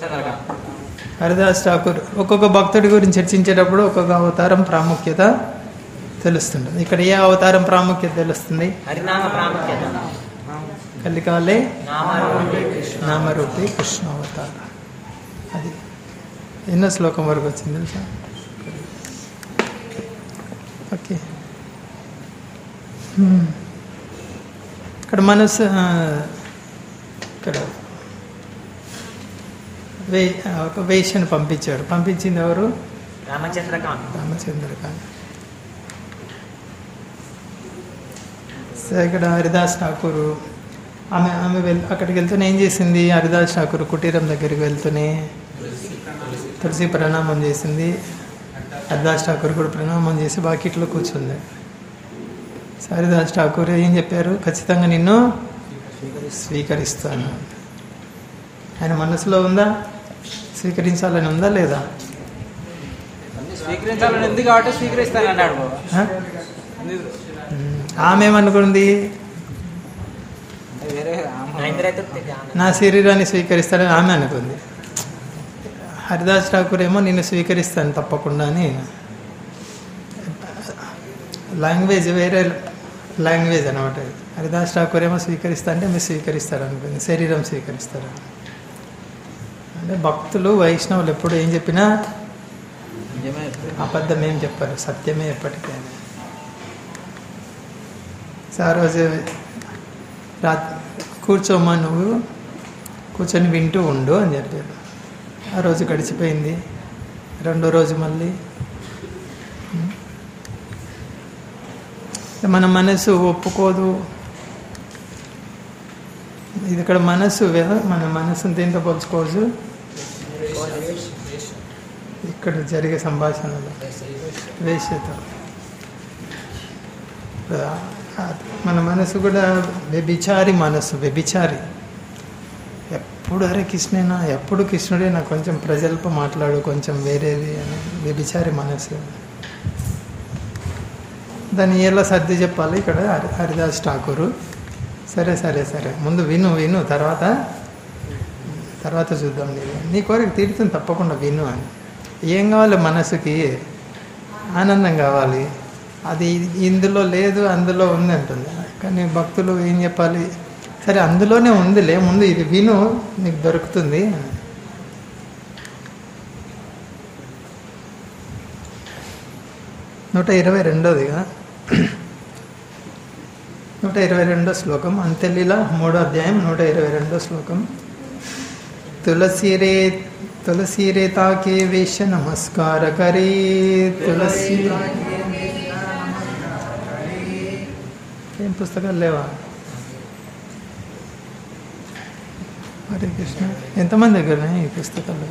చంద్రకాంత్ హరిదాస్ ఠాకూర్ ఒక్కొక్క భక్తుడి గురించి చర్చించేటప్పుడు ఒక్కొక్క అవతారం ప్రాముఖ్యత తెలుస్తుంటుంది ఇక్కడ ఏ అవతారం ప్రాముఖ్యత తెలుస్తుంది హరినామ ప్రాముఖ్యత కలికాలే నామరూపే కృష్ణ నామరూపి కృష్ణ అవతార అది ఎన్నో శ్లోకం వరకు వచ్చింది తెలుసా ఓకే హ్మ్. ఇక్కడ మనసు ఆ, ఇక్కడ వే ఒక వేషను పంపించాడు పంపించింది ఎవరు రామచంద్రకాంత్ రామచంద్రకాంత్ సో ఇక్కడ హరిదాస్ ఠాకూర్ ఆమె ఆమె వెళ్ అక్కడికి వెళ్తూనే ఏం చేసింది హరిదాస్ ఠాకూర్ కుటీరం దగ్గరికి వెళ్తూనే తులసి ప్రణామం చేసింది హరిదాస్ ఠాకూర్ కూడా ప్రణామం చేసి బాకెట్లో కూర్చుంది సో హరిదాస్ ఠాకూర్ ఏం చెప్పారు ఖచ్చితంగా నిన్ను స్వీకరిస్తాను ఆయన మనసులో ఉందా స్వీకరించాలని ఉందా లేదా అన్ని స్వీకరించాలని ఉంది కాబట్టి స్వీకరిస్తాను అన్నాడు బాబు ఆ? ఉమ్, ఆమె ఏమనుకుంది వేరే నా శరీరాన్ని స్వీకరిస్తానని ఆమె అనుకుంది హరిదాస్ ఠాకూర్ ఏమో నిన్ను స్వీకరిస్తాను తప్పకుండా అని లాంగ్వేజ్ వేరే లాంగ్వేజ్ అనమాట హరిదాస్ ఠాకూర్ ఏమో స్వీకరిస్తా అంటే మీరు స్వీకరిస్తారు అనుకుంది శరీరం స్వీకరిస్తారు అంటే భక్తులు వైష్ణవులు ఎప్పుడు ఏం చెప్పినా నిజమే అబద్ధం ఏం చెప్పారు సత్యమే ఎప్పటికైనా సో ఆ రోజు రా కూర్చోమ్మా నువ్వు కూర్చొని వింటూ ఉండు అని చెప్పారు ఆ రోజు గడిచిపోయింది రెండో రోజు మళ్ళీ ఉం. మన మనసు ఒప్పుకోదు ఇది ఇక్కడ మనసు వే- మన మనసుని దేంతో పోల్చుకోవచ్చు ఇక్కడ జరిగే సంభాషణలో వేషత మన మనసు కూడా వ్యభిచారి మనసు వ్యభిచారి ఎప్పుడు అరే కృష్ణేనా ఎప్పుడు కృష్ణుడేనా కొంచెం ప్రజలతో మాట్లాడు కొంచెం వేరేది అని వ్యభిచారి మనసు దాన్ని ఎలా సర్ది చెప్పాలి ఇక్కడ హరి- హరిదాస్ ఠాకూరు సరే సరే సరే ముందు విను విను తర్వాత తర్వాత చూద్దాం నీ నీ కోరిక తీరుతుంది తప్పకుండా విను అని ఏం కావాలి మనసుకి ఆనందం కావాలి అది ఇందులో లేదు అందులో ఉంది అంటుంది కానీ భక్తులు ఏం చెప్పాలి సరే అందులోనే ఉందిలే ముందు ఇది విను నీకు దొరుకుతుంది నూట ఇరవై రెండోదిగా నూట ఇరవై రెండో శ్లోకం అంత్యలీల మూడో అధ్యాయం నూట ఇరవై రెండో శ్లోకం తులసిరే తులసిరే తాకే వేష నమస్కార కరే తులసి ఏం పుస్తకాలు లేవా హరే కృష్ణ ఎంతమంది దగ్గర ఉన్నాయి ఈ పుస్తకాలు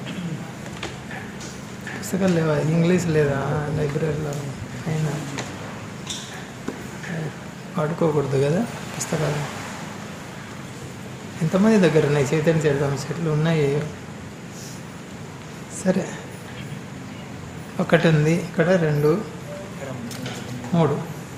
పుస్తకాలు లేవా ఇంగ్లీష్ లేదా లైబ్రరీలో అయినా వాడుకోకూడదు కదా పుస్తకాలు ఎంతమంది దగ్గర ఉన్నాయి చైతన్య చరితం చెట్లు ఉన్నాయి సరే ఒకటి ఉంది ఇక్కడ రెండు మూడు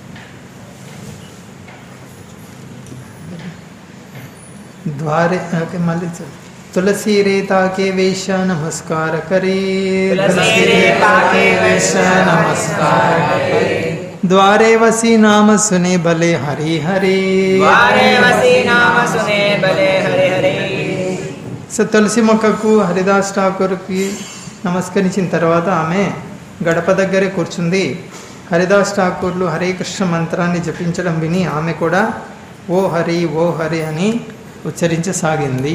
ద్వారే ఓకే మళ్ళీ చూ- తులసి రేతాకే వేష నమస్కార కరే తులసి రేతాకే వేష నమస్కార కరే ద్వారే వసి నామ సునే భలే హరి హరి వారే వసి నామ సునే బలే హరి హరి సో తులసి మొక్కకు హరిదాస్ ఠాకూర్కి నమస్కరించిన తర్వాత ఆమె గడప దగ్గరే కూర్చుంది హరిదాస్ ఠాకూర్లు హరే కృష్ణ మంత్రాన్ని జపించడం విని ఆమె కూడా ఓ హరి ఓ హరి అని ఉచ్చరించసాగింది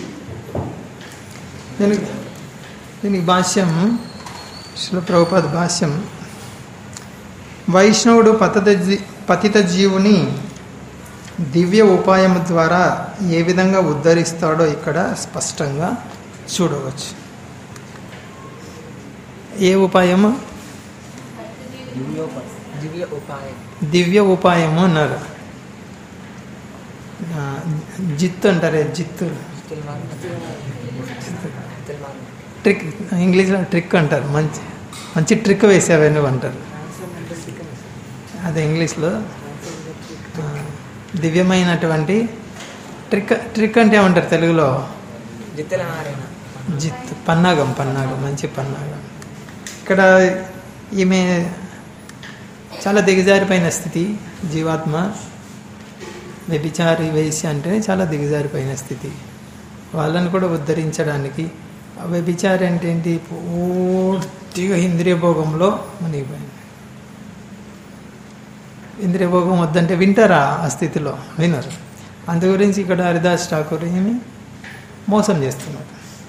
దీనికి దీనికి భాష్యం శ్రీల ప్రభుపాద భాష్యం వైష్ణవుడు పతత జీ పతిత జీవుని దివ్య ఉపాయం ద్వారా ఏ విధంగా ఉద్ధరిస్తాడో ఇక్కడ స్పష్టంగా చూడవచ్చు ఏ ఉపాయము దివ్య ఉపాయం దివ్య ఉపాయము అన్నారు ఆ, జిత్తు అంటారే జిత్తు ట్రిక్ ఇంగ్లీష్లో ట్రిక్ అంటారు మంచి మంచి ట్రిక్ వేసావే నువ్వు అంటారు అదే ఇంగ్లీష్లో ఆ, దివ్యమైనటువంటి ట్రిక్ ట్రిక్ అంటే ఏమంటారు తెలుగులో జిత్తెల నారాయణ జిత్ పన్నాగం పన్నాగం మంచి పన్నాగం ఇక్కడ ఈమె చాలా దిగజారిపోయిన స్థితి జీవాత్మ వ్యభిచారి వేసి అంటేనే చాలా దిగజారిపోయిన స్థితి వాళ్ళని కూడా ఉద్ధరించడానికి ఆ వ్యభిచారి అంటే ఏంటి పూర్తిగా ఇంద్రియ భోగంలో మునిగిపోయింది ఇంద్రియ భోగం వద్దంటే వింటారా ఆ స్థితిలో వినరు అందు గురించి ఇక్కడ హరిదాస్ ఠాకూర్ ఏమి మోసం చేస్తున్నారు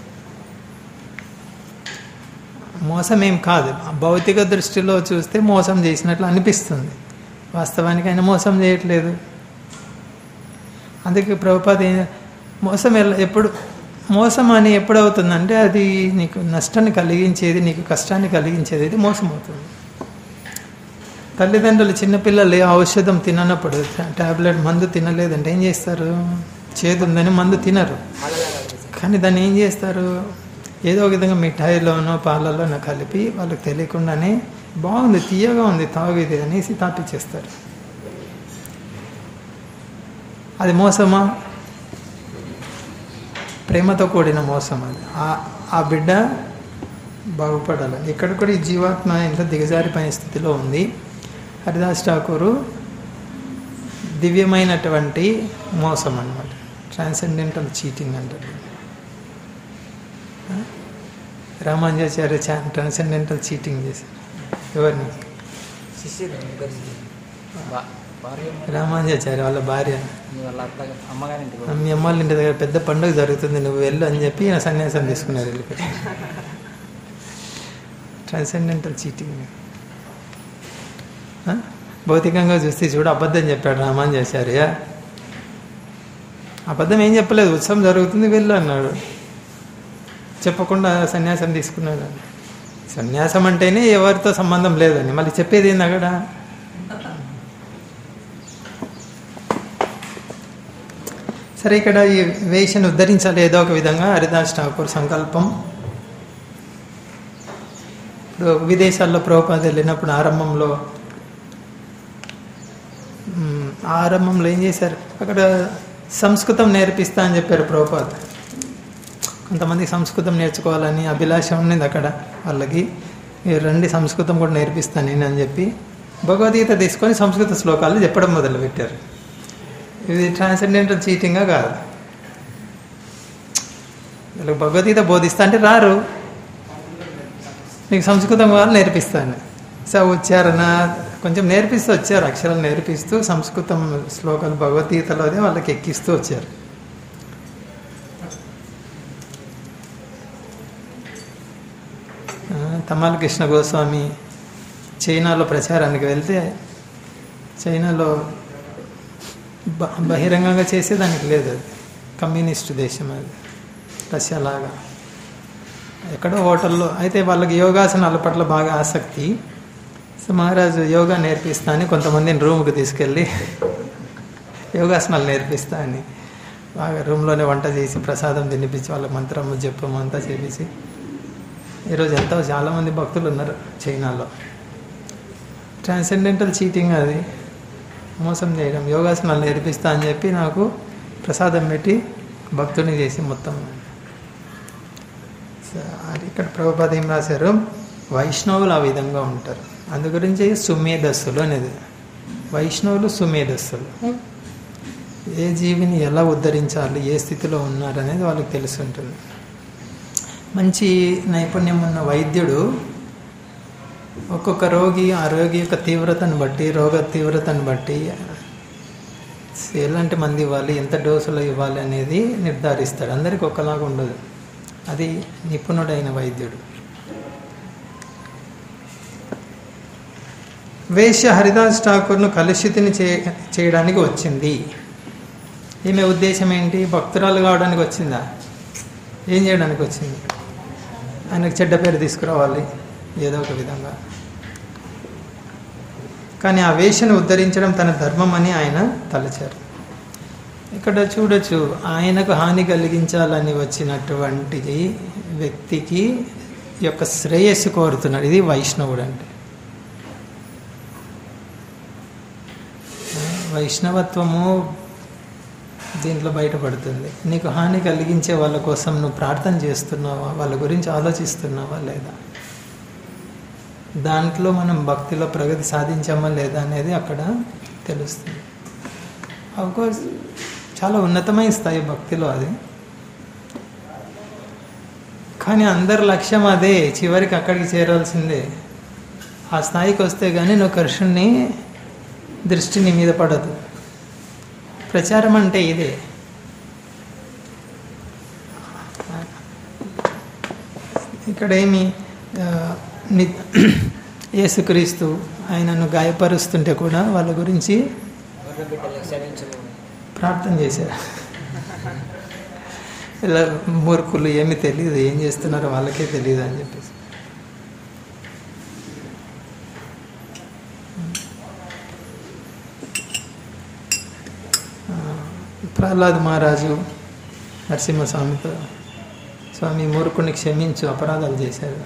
మోసం ఏం కాదు భౌతిక దృష్టిలో చూస్తే మోసం చేసినట్లు అనిపిస్తుంది వాస్తవానికి ఆయన మోసం చేయట్లేదు అందుకే ప్రభుపాద ఏ- మోసం ఎలా ఎప్పుడు మోసం అని ఎప్పుడు అవుతుందంటే అది నీకు నష్టాన్ని కలిగించేది నీకు కష్టాన్ని కలిగించేది ఇది మోసం అవుతుంది తల్లిదండ్రులు చిన్నపిల్లలు ఏ ఔషధం తిననప్పుడు టాబ్లెట్ మందు తినలేదంటే ఏం చేస్తారు చేదు ఉందని మందు తినరు కానీ దాన్ని ఏం చేస్తారు ఏదో ఒక విధంగా మిఠాయిలోనో పాలలోనో కలిపి వాళ్ళకి తెలియకుండానే బాగుంది తీయగా ఉంది తాగిది అనేసి తాపిచ్చేస్తారు అది మోసమా ప్రేమతో కూడిన మోసం అది ఆ- ఆ బిడ్డ బాగుపడాలని ఇక్కడ కూడా ఈ జీవాత్మ ఎంత దిగజారిపోయిన స్థితిలో ఉంది హరిదాస్ ఠాకూరు దివ్యమైనటువంటి మోసం అన్నమాట ట్రాన్సెండెంటల్ చీటింగ్ అంటారు ఆ? రామానుజాచార్య ట్రాన్సెండెంటల్ చీటింగ్ చేశారు ఎవరిని శిష్యుడు ముగ్గురికి బా- భార్య ఉంది. రామానుజాచార్య వాళ్ళ భార్య మీ వాళ్ళ అత్త అమ్మగారింటికి పోయి. మీ అమ్మాళ్ళ ఇంటి దగ్గర పెద్ద పండుగ జరుగుతుంది నువ్వు వెళ్ళు అని చెప్పి ఈయన సన్యాసం తీసుకున్నారు వెళ్ళిపోయి ట్రాన్సెండెంటల్ చీటింగ్ ఆ? భౌతికంగా చూస్తే చూడు అబద్ధం చెప్పాడు రామానుజాచార్య అబద్ధం ఏం చెప్పలేదు ఉత్సవం జరుగుతుంది వెళ్ళు అన్నాడు చెప్పకుండా సన్యాసం తీసుకున్నాడు సన్యాసం అంటేనే ఎవరితో సంబంధం లేదని మళ్ళీ చెప్పేది ఏంది అక్కడ సరే ఇక్కడ ఈ వేషను ఉద్ధరించాలి ఏదో ఒక విధంగా హరిదాస్ ఠాకూర్ సంకల్పం ఇప్పుడు విదేశాల్లో ప్రభుపాద వెళ్ళినప్పుడు ఆరంభంలో మ్, ఆరంభంలో ఏం చేశారు అక్కడ సంస్కృతం నేర్పిస్తా అని చెప్పారు ప్రభుపాద కొంతమంది సంస్కృతం నేర్చుకోవాలని అభిలాష ఉన్నది అక్కడ వాళ్ళకి మీరు రండి సంస్కృతం కూడా నేర్పిస్తాను నేను అని చెప్పి భగవద్గీత తీసుకొని సంస్కృత శ్లోకాలు చెప్పడం మొదలుపెట్టారు ఇది ట్రాన్సెండెంటల్ చీటింగా కాదు వీళ్ళకి భగవద్గీత బోధిస్తా అంటే రారు మీకు సంస్కృతం వాళ్ళు నేర్పిస్తాను సో ఉచ్చారణ కొంచెం నేర్పిస్తూ వచ్చారు అక్షరాలు నేర్పిస్తూ సంస్కృతం శ్లోకాలు భగవద్గీతలోనే వాళ్ళకి ఎక్కిస్తూ వచ్చారు ఆ, తమాల కృష్ణ గోస్వామి చైనాలో ప్రచారానికి వెళ్తే చైనాలో బ- బహిరంగంగా చేసేదానికి లేదు అది కమ్యూనిస్ట్ దేశం అది రష్యా లాగా ఎక్కడో హోటల్లో అయితే వాళ్ళకి యోగాసనాల పట్ల బాగా ఆసక్తి సో మహారాజు యోగా నేర్పిస్తా అని కొంతమందిని రూమ్కి తీసుకెళ్ళి యోగాసనాలు నేర్పిస్తా అని బాగా రూమ్లోనే వంట చేసి ప్రసాదం తినిపించి వాళ్ళ మంత్రము జపము అంతా చేపించి ఈరోజు ఎంతో చాలామంది భక్తులు ఉన్నారు చైనాలో ట్రాన్సెండెంటల్ చీటింగ్ అది మోసం చేయడం యోగాసనాలు నేర్పిస్తా అని చెప్పి నాకు ప్రసాదం పెట్టి భక్తుని చేసి మొత్తం సో అది ఇక్కడ ప్రభుపాద ఏం రాశారు వైష్ణవులు ఆ విధంగా ఉంటారు అందు గురించి సుమేధస్సులు అనేది వైష్ణవులు సుమేధస్సులు ఏ జీవిని ఎలా ఉద్ధరించాలి ఏ స్థితిలో ఉన్నారు అనేది వాళ్ళకి తెలిసి ఉంటుంది మంచి నైపుణ్యం ఉన్న వైద్యుడు ఒక్కొక్క రోగి ఆ రోగి యొక్క తీవ్రతను బట్టి రోగ తీవ్రతను బట్టి ఎలాంటి మంది ఇవ్వాలి ఎంత డోసులు ఇవ్వాలి అనేది నిర్ధారిస్తాడు అందరికి ఒకలాగా ఉండదు అది నిపుణుడైన వైద్యుడు వేశ్య హరిదాస్ ఠాకూర్ను కలుషితిని చే చేయడానికి వచ్చింది ఈమె ఉద్దేశం ఏంటి భక్తురాలు కావడానికి వచ్చిందా ఏం చేయడానికి వచ్చింది ఆయనకు చెడ్డ పేరు తీసుకురావాలి ఏదో ఒక విధంగా కానీ ఆ వేషను ఉద్ధరించడం తన ధర్మం అని ఆయన తలచారు ఇక్కడ చూడొచ్చు ఆయనకు హాని కలిగించాలని వచ్చినటువంటి వ్యక్తికి యొక్క శ్రేయస్సు కోరుతున్నాడు ఇది వైష్ణవుడు అంటే వైష్ణవత్వము దీంట్లో బయటపడుతుంది నీకు హాని కలిగించే వాళ్ళ కోసం నువ్వు ప్రార్థన చేస్తున్నావా వాళ్ళ గురించి ఆలోచిస్తున్నావా లేదా దాంట్లో మనం భక్తిలో ప్రగతి సాధించామా లేదా అనేది అక్కడ తెలుస్తుంది అఫ్కోర్స్ చాలా ఉన్నతమైన స్థాయి భక్తిలో అది కానీ అందరి లక్ష్యం అదే చివరికి అక్కడికి చేరాల్సిందే ఆ స్థాయికి వస్తే కానీ నువ్వు కృష్ణుని దృష్టి నీ మీద పడదు ప్రచారం అంటే ఇదే ఇక్కడ ఏమి ఆ, ని- యేసుక్రీస్తు ఆయనను గాయపరుస్తుంటే కూడా వాళ్ళ గురించి గొర్రె బిడ్డలకు క్షమించము ప్రార్థన చేశారు ఇలా మూర్ఖులు ఏమీ తెలియదు ఏం చేస్తున్నారో వాళ్ళకే తెలియదు అని చెప్పేసి ఆ, ప్రహ్లాద్ మహారాజు నరసింహస్వామితో స్వామి మూర్ఖుని క్షమించు అపరాధాలు చేశారు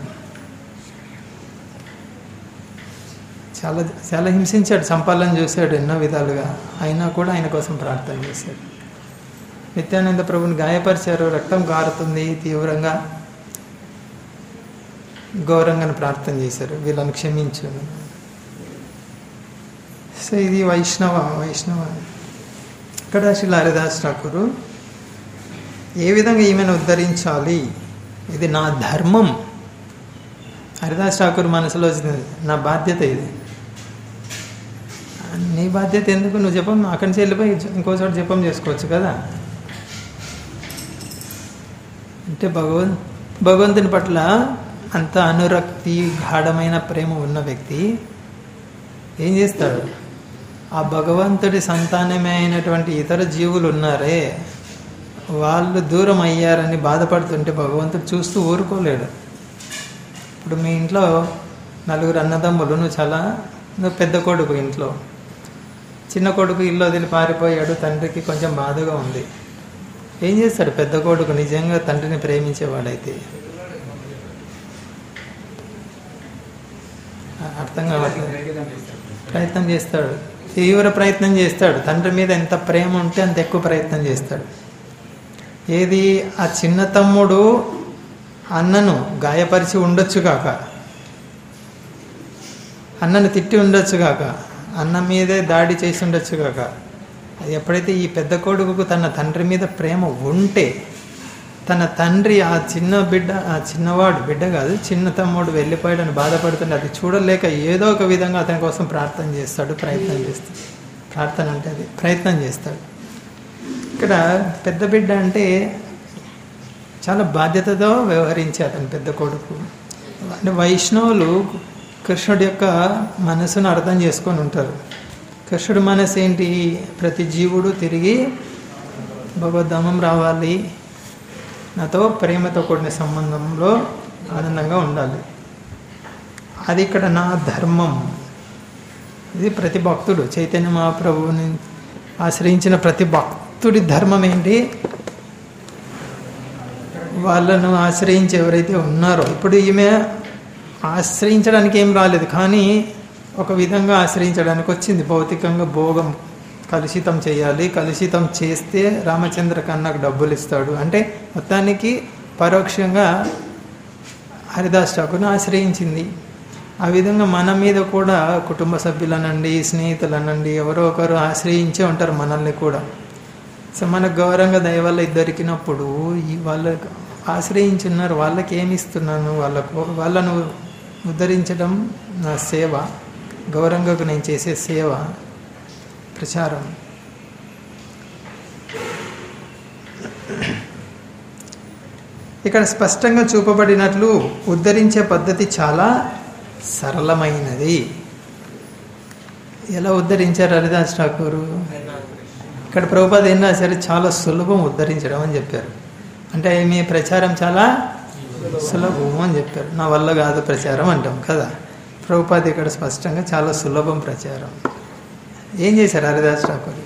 చాలా చాలా హింసించాడు చంపాలని చూశాడు ఎన్నో విధాలుగా అయినా కూడా ఆయన కోసం ప్రార్థన చేశాడు నిత్యానంద ప్రభుని గాయపరిచారు రక్తం కారుతుంది తీవ్రంగా గౌరవంగా ప్రార్థన చేశారు వీళ్ళని క్షమించు సో ఇది వైష్ణవ వైష్ణవ ఇక్కడ శ్రీ హరిదాస్ ఠాకూరు ఏ విధంగా ఈమెను ఉద్ధరించాలి ఇది నా ధర్మం హరిదాస్ ఠాకూర్ మనసులో వచ్చింది నా బాధ్యత ఇది నీ బాధ్యత ఎందుకు నువ్వు జపం అక్కడి నుంచి వెళ్ళిపోయి ఇంకో చోట జపం చేసుకోవచ్చు కదా అంటే భగవన్ భగవంతుని పట్ల అంత అనురక్తి గాఢమైన ప్రేమ ఉన్న వ్యక్తి ఏం చేస్తాడు ఆ భగవంతుడి సంతానమే అయినటువంటి ఇతర జీవులు ఉన్నారే వాళ్ళు దూరం అయ్యారని బాధపడుతుంటే భగవంతుడు చూస్తూ ఊరుకోలేడు ఇప్పుడు మీ ఇంట్లో నలుగురు అన్నదమ్ములు నువ్వు చాలా నువ్వు పెద్ద కొడుకు ఇంట్లో చిన్న కొడుకు ఇల్లు వదిలి పారిపోయాడు తండ్రికి కొంచెం బాధగా ఉంది ఏం చేస్తాడు పెద్ద కొడుకు నిజంగా తండ్రిని ప్రేమించేవాడైతే అర్థం కావట్లేదు ప్రయత్నం చేస్తాడు తీవ్ర ప్రయత్నం చేస్తాడు తండ్రి మీద ఎంత ప్రేమ ఉంటే అంత ఎక్కువ ప్రయత్నం చేస్తాడు ఏది ఆ చిన్న తమ్ముడు అన్నను గాయపరిచి ఉండొచ్చు కాక అన్నను తిట్టి ఉండొచ్చు కాక అన్న మీదే దాడి చేసి ఉండొచ్చు కాక అది ఎప్పుడైతే ఈ పెద్ద కొడుకుకు తన తండ్రి మీద ప్రేమ ఉంటే తన తండ్రి ఆ చిన్న బిడ్డ ఆ చిన్నవాడు బిడ్డ కాదు చిన్న తమ్ముడు వెళ్ళిపోయాడని బాధపడుతుంటే అది చూడలేక ఏదో ఒక విధంగా అతని కోసం ప్రార్థన చేస్తాడు ప్రయత్నం చేస్తాడు ప్రార్థన అంటే అది ప్రయత్నం చేస్తాడు ఇక్కడ పెద్ద బిడ్డ అంటే చాలా బాధ్యతతో వ్యవహరించే అతని పెద్ద కొడుకు అంటే వైష్ణవులు కృష్ణుడి యొక్క మనసును అర్థం చేసుకొని ఉంటారు కృష్ణుడి మనసు ఏంటి ప్రతి జీవుడు తిరిగి భగవద్ధామం రావాలి నాతో ప్రేమతో కూడిన సంబంధంలో ఆనందంగా ఉండాలి అది ఇక్కడ నా ధర్మం ఇది ప్రతి భక్తుడు చైతన్య మహాప్రభువుని ఆశ్రయించిన ప్రతి భక్తుడి ధర్మం ఏంటి వాళ్ళను ఆశ్రయించి ఎవరైతే ఉన్నారో ఇప్పుడు ఈమె ఆశ్రయించడానికి ఏం రాలేదు కానీ ఒక విధంగా ఆశ్రయించడానికి వచ్చింది భౌతికంగా భోగం కలుషితం చేయాలి కలుషితం చేస్తే రామచంద్ర కన్నాకు డబ్బులు ఇస్తాడు అంటే మొత్తానికి పరోక్షంగా హరిదాస్ ఠాకూర్ని ఆశ్రయించింది ఆ విధంగా మన మీద కూడా కుటుంబ సభ్యులనండి స్నేహితులనండి ఎవరో ఒకరు ఆశ్రయించే ఉంటారు మనల్ని కూడా సో మనకు గౌరవంగా దయ వల్ల దొరికినప్పుడు ఈ వాళ్ళకు ఆశ్రయించున్నారు వాళ్ళకి ఏమి ఇస్తున్నాను వాళ్ళకు వాళ్ళను ఉద్ధరించడం నా సేవ గౌరవంగా నేను చేసే సేవ ప్రచారం ఇక్కడ స్పష్టంగా చూపబడినట్లు ఉద్ధరించే పద్ధతి చాలా సరళమైనది ఎలా ఉద్ధరించారు హరిదాస్ ఠాకూరు ఇక్కడ ప్రభుపాద ఏం రాశారు చాలా సులభం ఉద్ధరించడం అని చెప్పారు అంటే మీ ప్రచారం చాలా సులభం అని చెప్పారు నా వల్ల కాదు ప్రచారం అంటాం కదా ప్రభుపాద ఇక్కడ స్పష్టంగా చాలా సులభం ప్రచారం ఏం చేశారు హరిదాస్ ఠాకూర్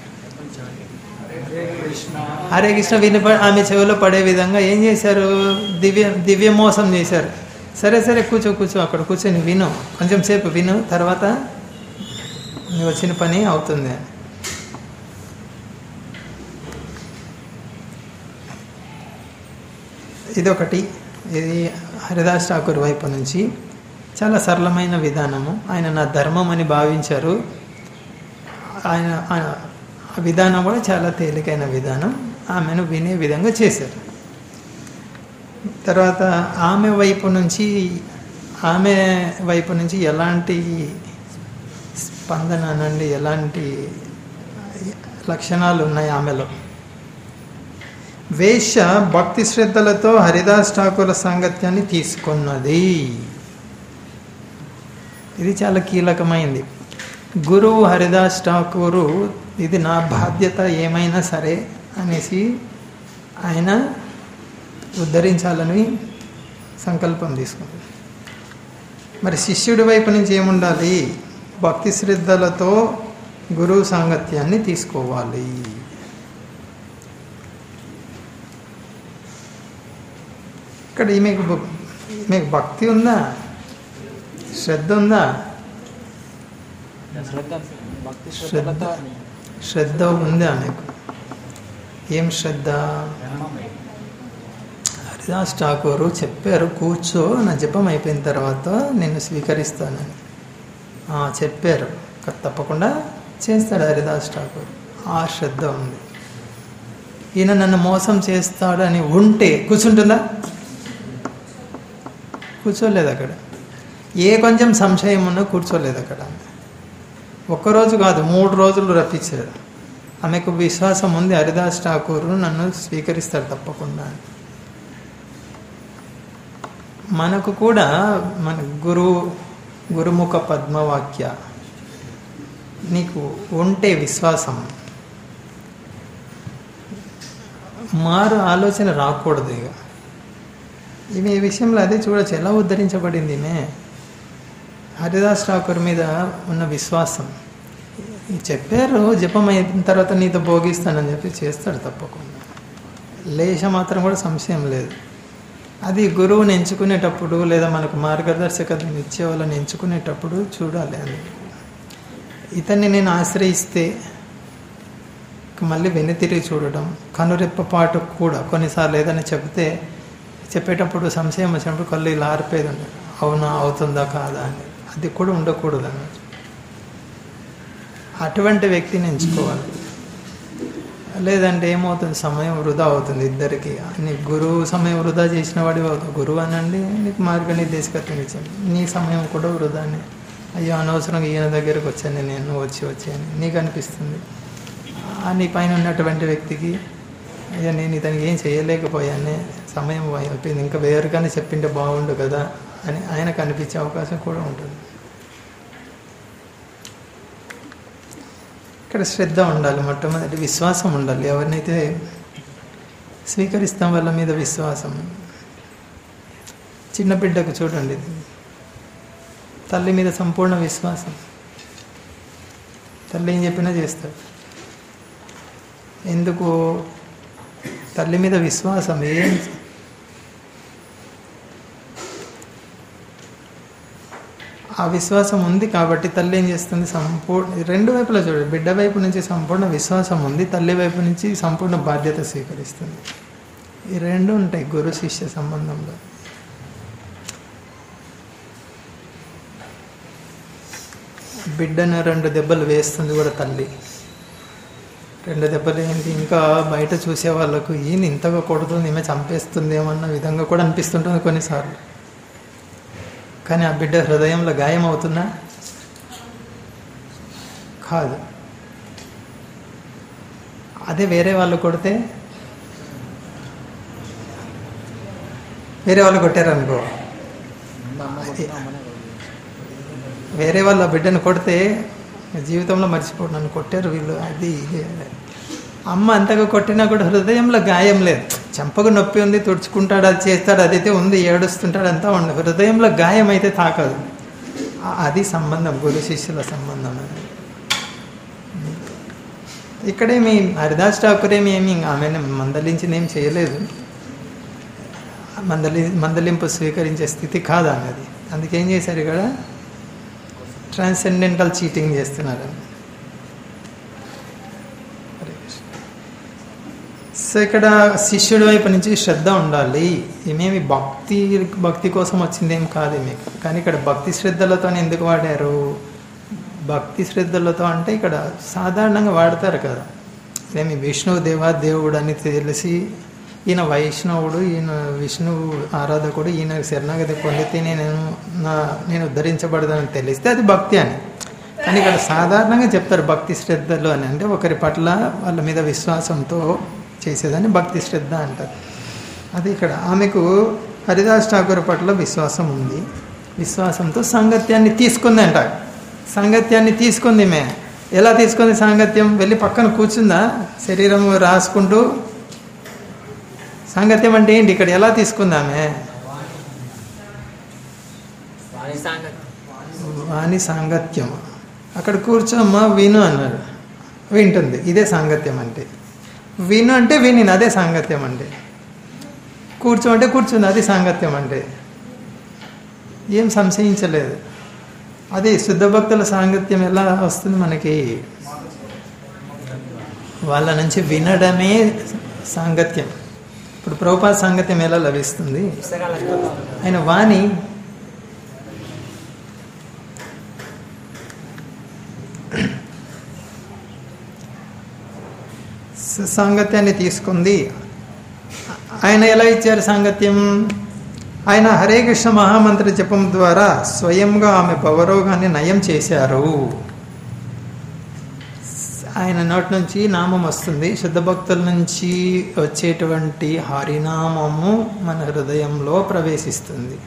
హరే కృష్ణ వినిప ఆమె చెవిలో పడే విధంగా ఏం చేశారు దివ్య దివ్య మోసం చేశారు సరే సరే కూర్చో కూర్చో అక్కడ కూర్చొని విను కొంచెం సేపు విను తర్వాత నువ్వు వచ్చిన పని అవుతుంది ఇది ఒకటి ఇది హరిదాస్ ఠాకూర్ వైపు నుంచి చాలా సరళమైన విధానము ఆయన నా ధర్మం అని భావించారు ఆయన ఆయన- ఆ విధానం కూడా చాలా తేలికైన విధానం ఆమెను వినే విధంగా చేశారు తర్వాత ఆమె వైపు నుంచి ఆమె వైపు నుంచి ఎలాంటి స్పందన అనండి ఎలాంటి లక్షణాలు ఉన్నాయి ఆమెలో వేశ్య భక్తి శ్రద్ధలతో హరిదాస్ ఠాకూర్ సాంగత్యాన్ని తీసుకున్నది ఇది చాలా కీలకమైంది గురువు హరిదాస్ ఠాకూరు ఇది నా బాధ్యత ఏమైనా సరే అనేసి ఆయన ఉద్ధరించాలని సంకల్పం తీసుకుంది మరి శిష్యుడి వైపు నుంచి ఏముండాలి భక్తి శ్రద్ధలతో గురువు సాంగత్యాన్ని తీసుకోవాలి ఇక్కడ ఈమెకు భ- ఈమెకు భక్తి ఉందా శ్రద్ధ ఉందా శ్రద్ధ భక్తి శ్రద్ధ శ్రద్ధలతో శ్రద్ధ ఉంది ఆమెకు ఏం శ్రద్ధ హరిదాస్ ఠాకూరు చెప్పారు కూర్చో నా జపం అయిపోయిన తర్వాత నిన్ను స్వీకరిస్తానని ఆ, చెప్పారు క- తప్పకుండా చేస్తాడు హరిదాస్ ఠాకూర్ ఆ శ్రద్ధ ఉంది ఈయన నన్ను మోసం చేస్తాడని ఉంటే కూర్చుంటుందా కూర్చోలేదు అక్కడ ఏ కొంచెం సంశయం ఉన్నా కూర్చోలేదు అక్కడ ఒక్కరోజు కాదు మూడు రోజులు రప్పించారు ఆమెకు విశ్వాసం ఉంది హరిదాస్ ఠాకూర్ నన్ను స్వీకరిస్తాడు తప్పకుండా అని. మనకు కూడా మన గురు గురుముఖ పద్మవాక్య నీకు ఉంటే విశ్వాసం మారు ఆలోచన రాకూడదు ఇక ఈమె ఈ విషయంలో అదే చూడొచ్చు ఎలా ఉద్ధరించబడింది ఈమె హరిదాస్ ఠాకూర్ మీద ఉన్న విశ్వాసం ఈ చెప్పారు జపం అయిన తర్వాత నీతో భోగిస్తానని చెప్పి చేస్తాడు తప్పకుండా లేశ మాత్రం కూడా సంశయం లేదు అది గురువుని ఎంచుకునేటప్పుడు లేదా మనకు మార్గదర్శకతను ఇచ్చే వాళ్ళని ఎంచుకునేటప్పుడు చూడాలి అని ఇతన్ని నేను ఆశ్రయిస్తే మళ్ళీ వెనుతిరిగి చూడడం కనురెప్పపాటు కూడా కొన్నిసార్లు ఏదైనా చెప్తే చెప్పేటప్పుడు సంశయం వచ్చినప్పుడు కళ్ళు ఇలా ఆరిపోయేది ఉండదు అవునా అవుతుందా కాదా అని అది కూడా ఉండకూడదు అన్నమాట అటువంటి వ్యక్తిని ఎంచుకోవాలి లేదంటే ఏమవుతుంది సమయం వృధా అవుతుంది ఇద్దరికి నీ గురువు సమయం వృధా చేసిన వాడి అవుతావు గురువు అనండి నీకు మార్గనిర్దేశకత్వం ఇచ్చాను నీ సమయం కూడా వృధానే అయ్యో అనవసరంగా ఈయన దగ్గరకు వచ్చాను నేను వచ్చి వచ్చాను నీకు అనిపిస్తుంది ఆ నీ పైన ఉన్నటువంటి వ్యక్తికి అయ్యా నేను ఇతనికి ఏం చేయలేకపోయానే సమయం అయిపోయింది ఇంకా వేరుగానే చెప్పింటే బాగుండు కదా అని ఆయనకు అనిపించే అవకాశం కూడా ఉంటుంది ఇక్కడ శ్రద్ధ ఉండాలి మొట్టమొదటి విశ్వాసం ఉండాలి ఎవరినైతే స్వీకరిస్తాం వాళ్ళ మీద విశ్వాసం చిన్న బిడ్డకు చూడండి తల్లి మీద సంపూర్ణ విశ్వాసం తల్లి ఏం చెప్పినా చేస్తాడు ఎందుకు తల్లి మీద విశ్వాసం ఏం ఆ విశ్వాసం ఉంది కాబట్టి తల్లి ఏం చేస్తుంది సంపూర్ణ రెండు వైపులా చూడండి బిడ్డ వైపు నుంచి సంపూర్ణ విశ్వాసం ఉంది తల్లి వైపు నుంచి సంపూర్ణ బాధ్యత స్వీకరిస్తుంది ఈ రెండు ఉంటాయి గురు శిష్య సంబంధంలో బిడ్డను రెండు దెబ్బలు వేస్తుంది కూడా తల్లి రెండు దెబ్బలు ఏంటి ఇంకా బయట చూసే వాళ్ళకు ఈయన ఇంతగా కొడుతుంది ఈమె చంపేస్తుంది ఏమన్న విధంగా కూడా అనిపిస్తుంటుంది కొన్నిసార్లు కానీ ఆ బిడ్డ హృదయంలో గాయం అవుతుందా కాదు అదే వేరే వాళ్ళు కొడితే వేరే వాళ్ళు కొట్టారనుకో మా అమ్మ కొట్టినా అమ్మనే కొడుతుంది. వేరే వాళ్ళ బిడ్డను కొడితే జీవితంలో మర్చిపోడు నన్ను కొట్టారు వీళ్ళు అది ఇది అమ్మ అంతగా కొట్టినా కూడా హృదయంలో గాయం లేదు చెంపకు నొప్పి ఉంది తుడుచుకుంటాడు అది చేస్తాడు అదైతే ఉంది ఏడుస్తుంటాడు అంతా ఉంది హృదయంలో గాయం అయితే తాకదు ఆ- అది సంబంధం గురు శిష్యుల సంబంధం అది ఇక్కడేమి హరిదాస్ ఠాకూర్ ఏమి ఏమి ఆమెను మందలించింది ఏం చేయలేదు మందలి మందలింపు స్వీకరించే స్థితి కాదు ఆమెది అందుకేం చేశారు ఇక్కడ ట్రాన్సెండెంటల్ చీటింగ్ చేస్తున్నారు హరే కృష్ణ. సో ఇక్కడ శిష్యుడి వైపు నుంచి శ్రద్ధ ఉండాలి ఏమేమి భక్తి భక్తి కోసం వచ్చిందేం కాదు మీకు కానీ ఇక్కడ భక్తి శ్రద్ధలతో ఎందుకు వాడారు భక్తి శ్రద్ధలతో అంటే ఇక్కడ సాధారణంగా వాడతారు కదా ఏమి విష్ణువు దేవా దేవుడు అని తెలిసి ఈయన వైష్ణవుడు ఈయన విష్ణువు ఆరాధకుడు ఈయన శరణాగతి పొందితే నేను నా నేను ఉద్ధరించబడదని తెలిస్తే అది భక్తి అని కానీ ఇక్కడ సాధారణంగా చెప్తారు భక్తి శ్రద్ధలు అని అంటే ఒకరి పట్ల వాళ్ళ మీద విశ్వాసంతో చేసేదని భక్తి శ్రద్ధ అంటారు అది ఇక్కడ ఆమెకు హరిదాస్ ఠాకూర్ పట్ల విశ్వాసం ఉంది విశ్వాసంతో సాంగత్యాన్ని తీసుకుంది అంట సాంగత్యాన్ని తీసుకుంది మే ఎలా తీసుకుంది సాంగత్యం వెళ్ళి పక్కన కూర్చుందా శరీరం రాసుకుంటూ సాంగత్యం అంటే ఏంటి ఇక్కడ ఎలా తీసుకుందామే వాణి సాంగతి వాణి సాంగత్యం అక్కడ కూర్చోమ్మా విను అన్నాడు వింటుంది ఇదే సాంగత్యం అంటే విను అంటే విని అదే సాంగత్యం అంటే కూర్చో అంటే కూర్చుంది అది సాంగత్యం అంటే ఏం సంశయించలేదు అది శుద్ధ భక్తుల సాంగత్యం ఎలా వస్తుంది మనకి వాళ్ళ నుంచి వినడమే సాంగత్యం ఇప్పుడు ప్రభుపాద సాంగత్యం ఎలా లభిస్తుంది పుస్తకాల ఆయన వాణి స- సాంగత్యాన్ని తీసుకుంది ఆయన ఎలా ఇచ్చారు సాంగత్యం ఆయన హరే కృష్ణ మహామంత్ర జపం ద్వారా స్వయంగా ఆమె పవరోగాన్ని నయం చేశారు ఆయన నోటి నుంచి నామం వస్తుంది శుద్ధ భక్తుల నుంచి వచ్చేటువంటి హరినామము మన హృదయంలో ప్రవేశిస్తుంది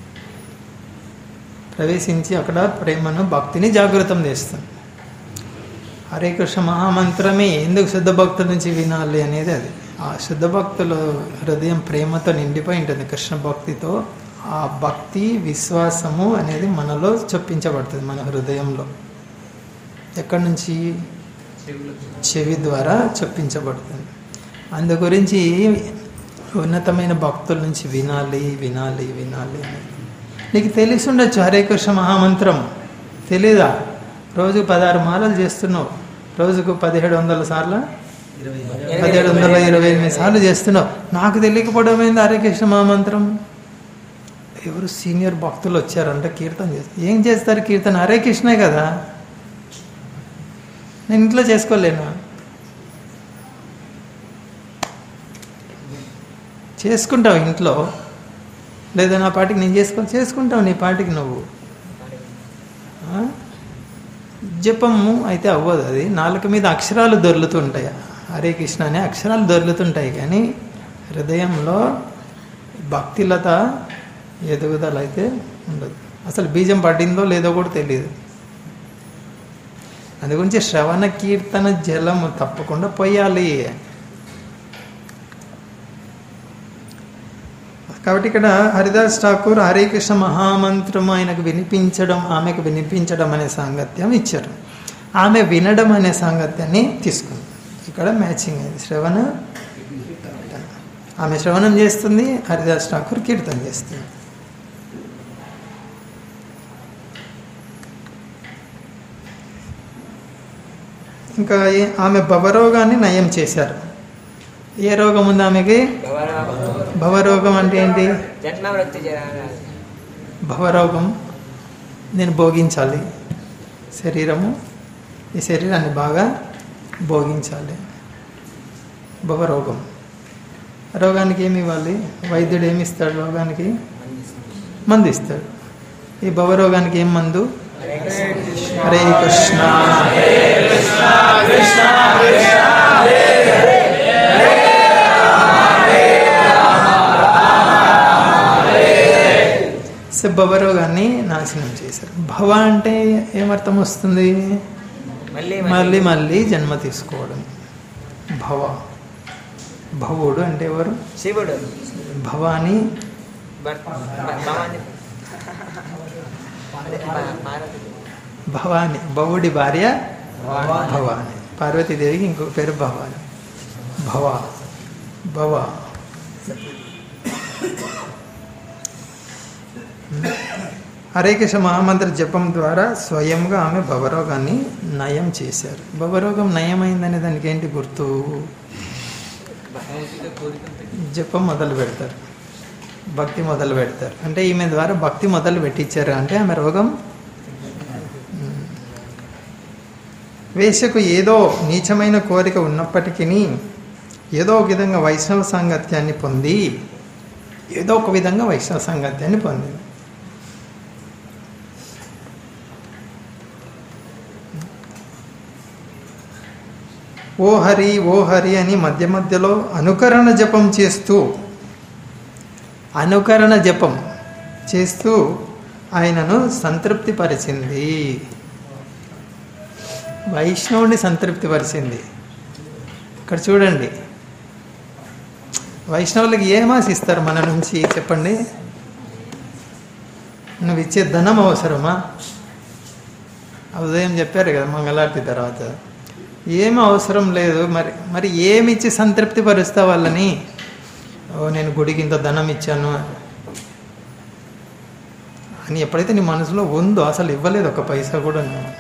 ప్రవేశించి అక్కడ ప్రేమను భక్తిని జాగృతం చేస్తుంది హరే కృష్ణ మహామంత్రమే ఎందుకు శుద్ధ భక్తుల నుంచి వినాలి అనేది అది ఆ శుద్ధ భక్తుల హృదయం ప్రేమతో నిండిపోయి ఉంటుంది కృష్ణ భక్తితో ఆ భక్తి విశ్వాసము అనేది మనలో చొప్పించబడుతుంది మన హృదయంలో ఎక్కడి నుంచి చెవి ద్వారా చొప్పించబడుతుంది అందు గురించి ఉన్నతమైన భక్తుల నుంచి వినాలి వినాలి వినాలి అని నీకు తెలిసి ఉండొచ్చు హరే కృష్ణ మహామంత్రం తెలీదా రోజు పదహారు మాలలు చేస్తున్నావు రోజుకు పదిహేడు వందల సార్లు పదిహేడు వందల ఇరవై ఎనిమిది సార్లు చేస్తున్నావు నాకు తెలియకపోవడం ఏంది హరే కృష్ణ మహామంత్రం ఎవరు సీనియర్ భక్తులు వచ్చారంట కీర్తన చేస్తారు ఏం చేస్తారు కీర్తన హరే కృష్ణే కదా నేను ఇంట్లో చేసుకోలేను చేసుకుంటావు ఇంట్లో లేదా నా పాటికి నేను చేసుకో చేసుకుంటావు నీ పాటికి నువ్వు ఆ? జపము అయితే అవ్వదు అది నాలుక మీద అక్షరాలు దొర్లుతుంటాయి హరే కృష్ణ అనే అక్షరాలు దొర్లుతుంటాయి కానీ హృదయంలో భక్తిలత ఎదుగుదల అయితే ఉండదు అసలు బీజం పడిందో లేదో కూడా తెలియదు అందు గురించి శ్రవణ కీర్తన జలము తప్పకుండా పోయాలి కాబట్టి ఇక్కడ హరిదాస్ ఠాకూర్ హరే కృష్ణ మహామంత్రం ఆయనకు వినిపించడం ఆమెకు వినిపించడం అనే సాంగత్యం ఇచ్చారు ఆమె వినడం అనే సాంగత్యాన్ని తీసుకుంది ఇక్కడ మ్యాచింగ్ అయింది శ్రవణ కీర్తన. ఆమె శ్రవణం చేస్తుంది హరిదాస్ ఠాకూర్ కీర్తన చేస్తుంది ఇంకా ఏ- ఆమె భవరోగాన్ని నయం చేశారు ఏ రోగం ఉంది ఆమెకి భవరోగం అంటే ఏంటి జన్మ వృత్తి జరాలు భవరోగం నేను భోగించాలి శరీరము ఈ శరీరాన్ని బాగా భోగించాలి భవరోగం రోగానికి ఏమి ఇవ్వాలి వైద్యుడు ఏమి ఇస్తాడు రోగానికి మందు ఇస్తాడు ఈ భవరోగానికి ఏం మందు హరే కృష్ణ సో భవరోగాన్ని నాశనం చేశారు భవ అంటే ఏమర్థం వస్తుంది మళ్ళీ మళ్ళీ మళ్ళీ జన్మ తీసుకోవడం భవ భవుడు అంటే ఎవరు శివుడు భవాని భర్త భవాని అదే, పా- పార్వతి. భవాని భవుడి భార్య భవాని పార్వతీదేవికి ఇంకొక పేరు భవాని భవ భవ హరే కృష్ణ మహామంత్ర జపం ద్వారా స్వయంగా ఆమె భవరోగాన్ని నయం చేశారు భవరోగం నయమైందనే దానికి ఏంటి గుర్తు జపం మొదలు పెడతారు భక్తి మొదలు పెడతారు అంటే ఈమె ద్వారా భక్తి మొదలు పెట్టించారు అంటే ఆమె రోగం ఉమ్, వేశ్యకు ఏదో నీచమైన కోరిక ఉన్నప్పటికీ ఏదో ఒక విధంగా వైష్ణవ సాంగత్యాన్ని పొంది ఏదో ఒక విధంగా వైష్ణవ సాంగత్యాన్ని పొందింది ఓ హరి ఓ హరి అని మధ్య మధ్యలో అనుకరణ జపం చేస్తూ అనుకరణ జపం చేస్తూ ఆయనను సంతృప్తి పరిచింది వైష్ణవుని సంతృప్తి పరిచింది ఇక్కడ చూడండి వైష్ణవులకి ఏం ఆశిస్తారు మన నుంచి చెప్పండి నువ్వు ఇచ్చే ధనం అవసరమా ఉదయం చెప్పారు కదా మంగళారతి తర్వాత ఏం అవసరం లేదు మరి మరి ఏమి ఇచ్చి సంతృప్తి పరుస్తా వాళ్ళని ఓ నేను గుడికి ఇంత ధనం ఇచ్చాను అని ఎప్పుడైతే నీ మనసులో ఉందో అసలు ఇవ్వలేదు ఒక పైసా కూడా నేను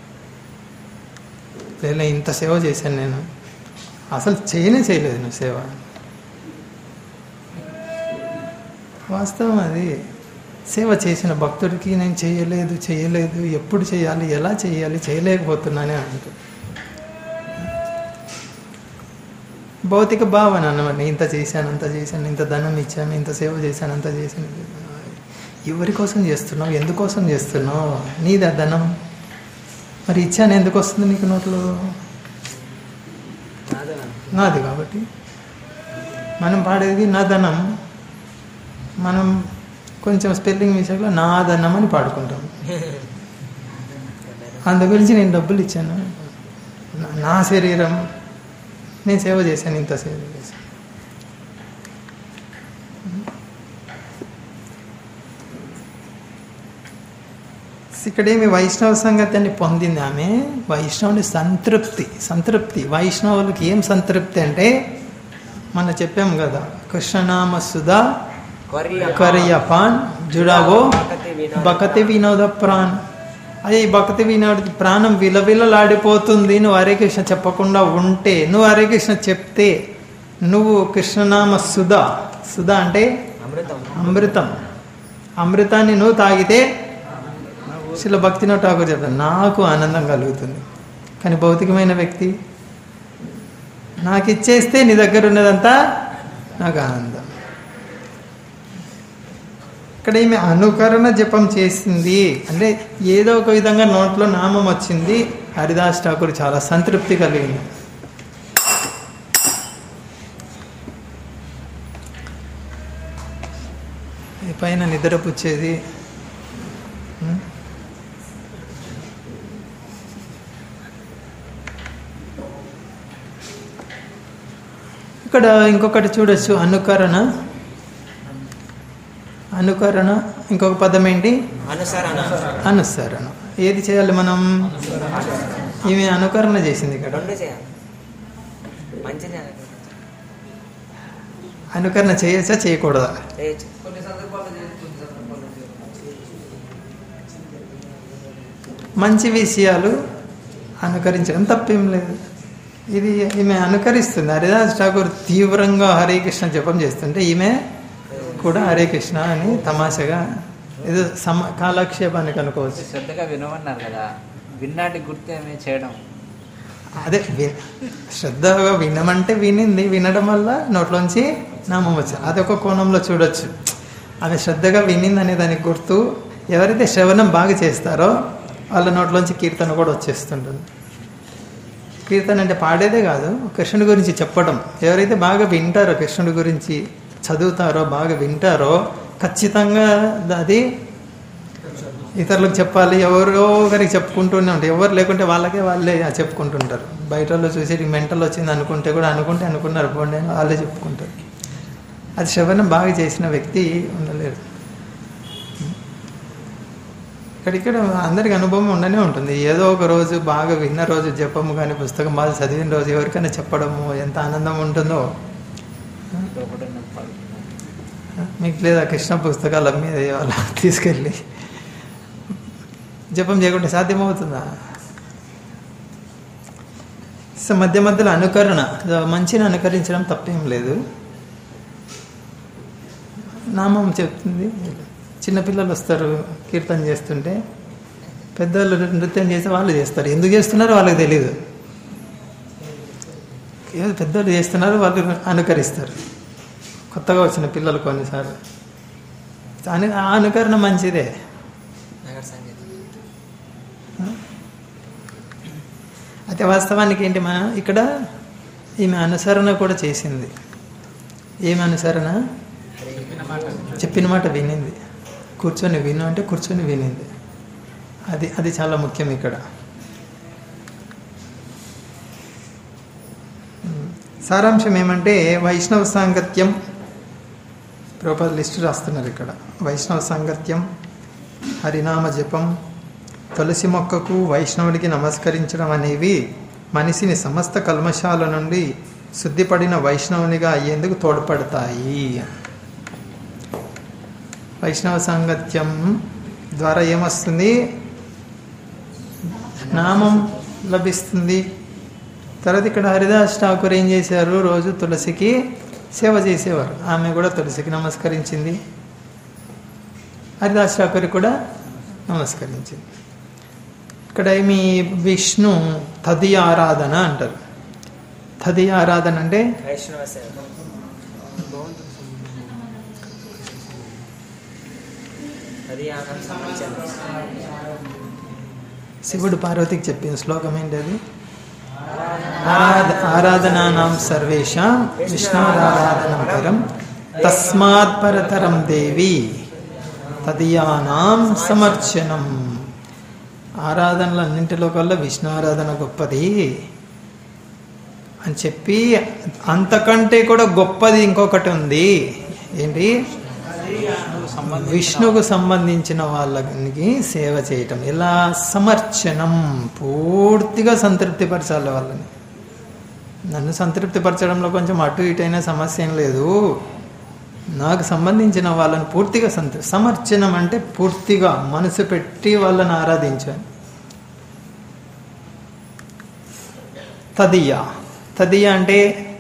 లేదా ఇంత సేవ చేశాను నేను అసలు చేయనే చేయలేదు నువ్వు సేవ వాస్తవం అది సేవ చేసిన భక్తుడికి నేను చేయలేదు చేయలేదు ఎప్పుడు చేయాలి ఎలా చేయాలి చేయలేకపోతున్నానే అంటూ భౌతిక భావన అన్నమాట ఇంత చేశాను అంత చేశాను ఇంత ధనం ఇచ్చాను ఇంత సేవ చేశాను అంత చేశాను ఎవరి కోసం చేస్తున్నావు ఎందుకోసం చేస్తున్నావు నీదా ధనం మరి ఇచ్చాను ఎందుకు వస్తుంది నీకు నోట్లో నాది కాబట్టి మనం పాడేది నా ధనం మనం కొంచెం స్పెల్లింగ్ మిస్టేక్లో నా ధనం అని పాడుకుంటాం అందు గురించి నేను డబ్బులు ఇచ్చాను నా- నా శరీరం నేను సేవ చేశాను ఇంత సేవ చేశాను ఇక్కడేమి వైష్ణవ సంగతిని పొందింది ఆమె వైష్ణవుని సంతృప్తి సంతృప్తి వైష్ణవులకి ఏం సంతృప్తి అంటే మన చెప్పాం కదా కృష్ణనామ సుధా కరియపాన్ జుడావో బకతి వినోద ప్రాణ్ అదే ఈ భక్తి వినోద ప్రాణం విలవిలలాడిపోతుంది నువ్వు హరే కృష్ణ చెప్పకుండా ఉంటే నువ్వు హరే కృష్ణ చెప్తే నువ్వు కృష్ణనామ సుధా సుధా అంటే అమృతం అమృతం అమృతాన్ని నువ్వు తాగితే శిల భక్తినో ఠాకూర్ చెప్తాను నాకు ఆనందం కలుగుతుంది కానీ భౌతికమైన వ్యక్తి నాకు ఇచ్చేస్తే నీ దగ్గర ఉన్నదంతా నాకు ఆనందం ఇక్కడ ఈమె అనుకరణ జపం చేసింది అంటే ఏదో ఒక విధంగా నోట్లో నామం వచ్చింది హరిదాస్ ఠాకూర్ చాలా సంతృప్తి కలిగింది ఈ పైన నిద్రపుచ్చేది ఉం? ఇక్కడ ఇంకొకటి చూడొచ్చు అనుకరణ అనుకరణ ఇంకొక పదం ఏంటి అనుసరణ అనుసరణ ఏది చేయాలి మనం ఈమె అనుకరణ చేసింది ఇక్కడ రెండు చేయాలి మంచి చేయాలి అనుకరణ చేయొచ్చా చేయకూడదా చేయొచ్చు మంచి విషయాలు అనుకరించడం తప్పేం లేదు ఇది ఈమె అనుకరిస్తుంది హరిదాస్ ఠాకూర్ తీవ్రంగా హరే కృష్ణ జపం చేస్తుంటే ఈమె కూడా హరే కృష్ణ అని తమాషగా ఏదో సమ కాలక్షేపానికి అనుకోవచ్చు శ్రద్ధగా వినమన్నారు కదా విన్నాటి గుర్తు ఏమి చేయడం అదే వి శ్రద్ధగా వినమంటే వినింది వినడం వల్ల నోట్లోంచి నామం వచ్చింది అదొక కోణంలో చూడొచ్చు ఆమె శ్రద్ధగా వినింది అనే దానికి గుర్తు ఎవరైతే శ్రవణం బాగా చేస్తారో వాళ్ళ నోట్లోంచి కీర్తన కూడా వచ్చేస్తుంటుంది కీర్తన అంటే పాడేదే కాదు కృష్ణుడి గురించి చెప్పడం ఎవరైతే బాగా వింటారో కృష్ణుడి గురించి చదువుతారో బాగా వింటారో ఖచ్చితంగా అది ఇతరులకు చెప్పాలి ఎవరో ఒకరికి చెప్పుకుంటూనే ఉంటారు ఎవరు లేకుంటే వాళ్ళకే వాళ్ళే చెప్పుకుంటుంటారు బయట వాళ్ళు చూసి మెంటల్ వచ్చింది అనుకుంటే కూడా అనుకుంటే అనుకున్నారు పోండి అని వాళ్ళే చెప్పుకుంటారు అది శ్రవణం బాగా చేసిన వ్యక్తి ఉండలేరు ఇక్కడిక్కడ అందరికి అనుభవం ఉండనే ఉంటుంది ఏదో ఒక రోజు బాగా విన్న రోజు జపము కానీ పుస్తకం బాగా చదివిన రోజు ఎవరికైనా చెప్పడము ఎంత ఆనందం ఉంటుందో లోపల పడుతున్నాను మీకు లేదా కృష్ణ పుస్తకాల మీద వాళ్ళ తీసుకెళ్ళి జపం చేయకుండా సాధ్యమవుతుందా సో మధ్య మధ్యలో అనుకరణ మంచిని అనుకరించడం తప్పేం లేదు నామం చెప్తుంది చిన్నపిల్లలు వస్తారు కీర్తన చేస్తుంటే పెద్దవాళ్ళు నృత్యం చేస్తే వాళ్ళు చేస్తారు ఎందుకు చేస్తున్నారో వాళ్ళకి తెలియదు ఏదో పెద్దవాళ్ళు చేస్తున్నారు వాళ్ళు అనుకరిస్తారు కొత్తగా వచ్చిన పిల్లలు కొన్నిసార్లు అను ఆ అనుకరణ మంచిదే నగర సంగీతం అయితే వాస్తవానికి ఏంటి మన ఇక్కడ ఈమె అనుసరణ కూడా చేసింది ఏమి అనుసరణ చెప్పిన మాట వినింది కూర్చొని విను అంటే కూర్చొని వినింది అది అది చాలా ముఖ్యం ఇక్కడ ఉమ్. సారాంశం ఏమంటే వైష్ణవ సాంగత్యం ప్రోపర్ లిస్ట్ రాస్తున్నారు ఇక్కడ వైష్ణవ సాంగత్యం హరినామ జపం తులసి మొక్కకు వైష్ణవుడికి నమస్కరించడం అనేవి మనిషిని సమస్త కల్మషాల నుండి శుద్ధిపడిన వైష్ణవునిగా అయ్యేందుకు తోడ్పడతాయి వైష్ణవ సాంగత్యం ద్వారా ఏమొస్తుంది నామం లభిస్తుంది తర్వాత ఇక్కడ హరిదాస్ ఠాకూర్ ఏం చేశారు రోజు తులసికి సేవ చేసేవారు ఆమె కూడా తులసికి నమస్కరించింది హరిదాస్ ఠాకూర్ కూడా నమస్కరించింది ఇక్కడ ఏమి విష్ణు తది ఆరాధన అంటారు తది ఆరాధన అంటే వైష్ణవ సేవ అది ఆనంద సంవత్సరం శివుడు పార్వతికి చెప్పిన శ్లోకం ఏంటి అది ఆరాధ ఆరాధనానాం సర్వేషాం విష్ణురారాధనం పరం తస్మాత్ పరతరం దేవి తదియానాం సమర్చనం ఆరాధనలన్నింటిలో కల్లా విష్ణు ఆరాధన గొప్పది అని చెప్పి అంతకంటే కూడా గొప్పది ఇంకొకటి ఉంది ఏంటి విష్ణువుకు సంబంధించిన వాళ్ళకి సేవ చేయటం ఇలా సమర్చనం పూర్తిగా సంతృప్తిపరచాలి వాళ్ళని నన్ను సంతృప్తిపరచడంలో కొంచెం అటు ఇటు అయినా సమస్య ఏం లేదు నాకు సంబంధించిన వాళ్ళని పూర్తిగా సంతృ సమర్చనం అంటే పూర్తిగా మనసు పెట్టి వాళ్ళని ఆరాధించాను తదియ తదియ అంటే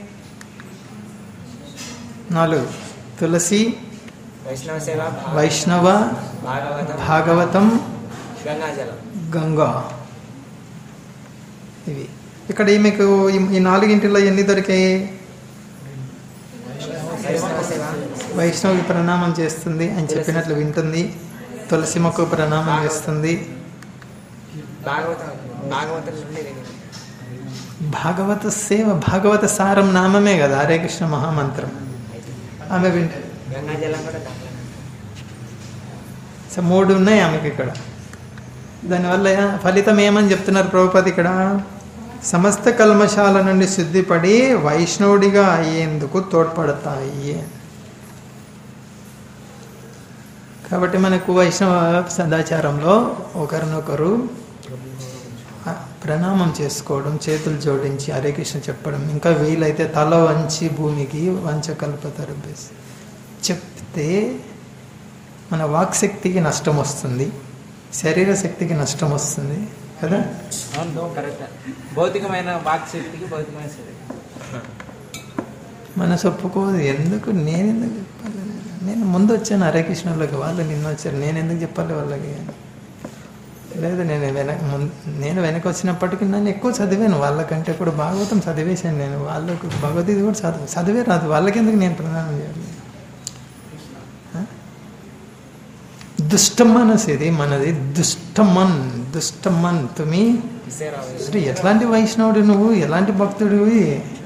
నాలుగు తులసి వైష్ణవ సేవ వైష్ణవ భాగవతం భాగవతం గంగాజలం గంగా ఇవి ఇక్కడ మీకు ఈ- ఈ నాలుగింటిలో ఎన్ని దొరికాయి వైష్ణవ సేవ వైష్ణవి ప్రణామం చేస్తుంది అని చెప్పినట్లు వింటుంది తులసి మొక్క ప్రణామం చేస్తుంది భాగవతం భాగవతం నుండి విని భాగవత సేవ భాగవత సారం నామమే కదా హరే కృష్ణ మహామంత్రం ఆమె వింట గంగాజలం కూడా దాంట్లో సో మూడు ఉన్నాయి ఆమెకి ఇక్కడ దానివల్ల ఫలితం ఏమని చెప్తున్నారు ప్రభుపతి ఇక్కడ సమస్త కల్మశాల నుండి శుద్ధిపడి వైష్ణవుడిగా అయ్యేందుకు తోడ్పడతాయి కాబట్టి మనకు వైష్ణవ సదాచారంలో ఒకరినొకరు ఆ, ప్రణామం చేసుకోవడం చేతులు జోడించి హరే కృష్ణ చెప్పడం ఇంకా వీలైతే తల వంచి భూమికి వంచ కల్పతరు చెప్తే మన వాక్శక్తికి నష్టం వస్తుంది శరీర శక్తికి నష్టం వస్తుంది కదా అవును కరెక్ట్ భౌతికమైన వాక్ శక్తికి భౌతికమైన శక్తి మనసు ఒప్పుకోదు ఎందుకు నేను ఎందుకు చెప్పాలి నేను ముందు వచ్చాను హరే కృష్ణులకి వాళ్ళు నిన్న వచ్చారు నేను ఎందుకు చెప్పాలి వాళ్ళకి లేదు నేను వెనక ముందు నేను వెనక వచ్చినప్పటికీ నన్ను ఎక్కువ చదివాను వాళ్ళకంటే కూడా భాగవతం చదివేశాను నేను వాళ్ళకు భగవద్గీత కూడా చదివి చదివే రాదు వాళ్ళకెందుకు నేను ప్రదానం చేయాలి ఆ? దుష్ట మనసు ఇది మనది దుష్టమన్ దుష్టమన్ తుమి విసేరావు అరే ఎట్లాంటి వైష్ణవుడు నువ్వు ఎలాంటి భక్తుడివి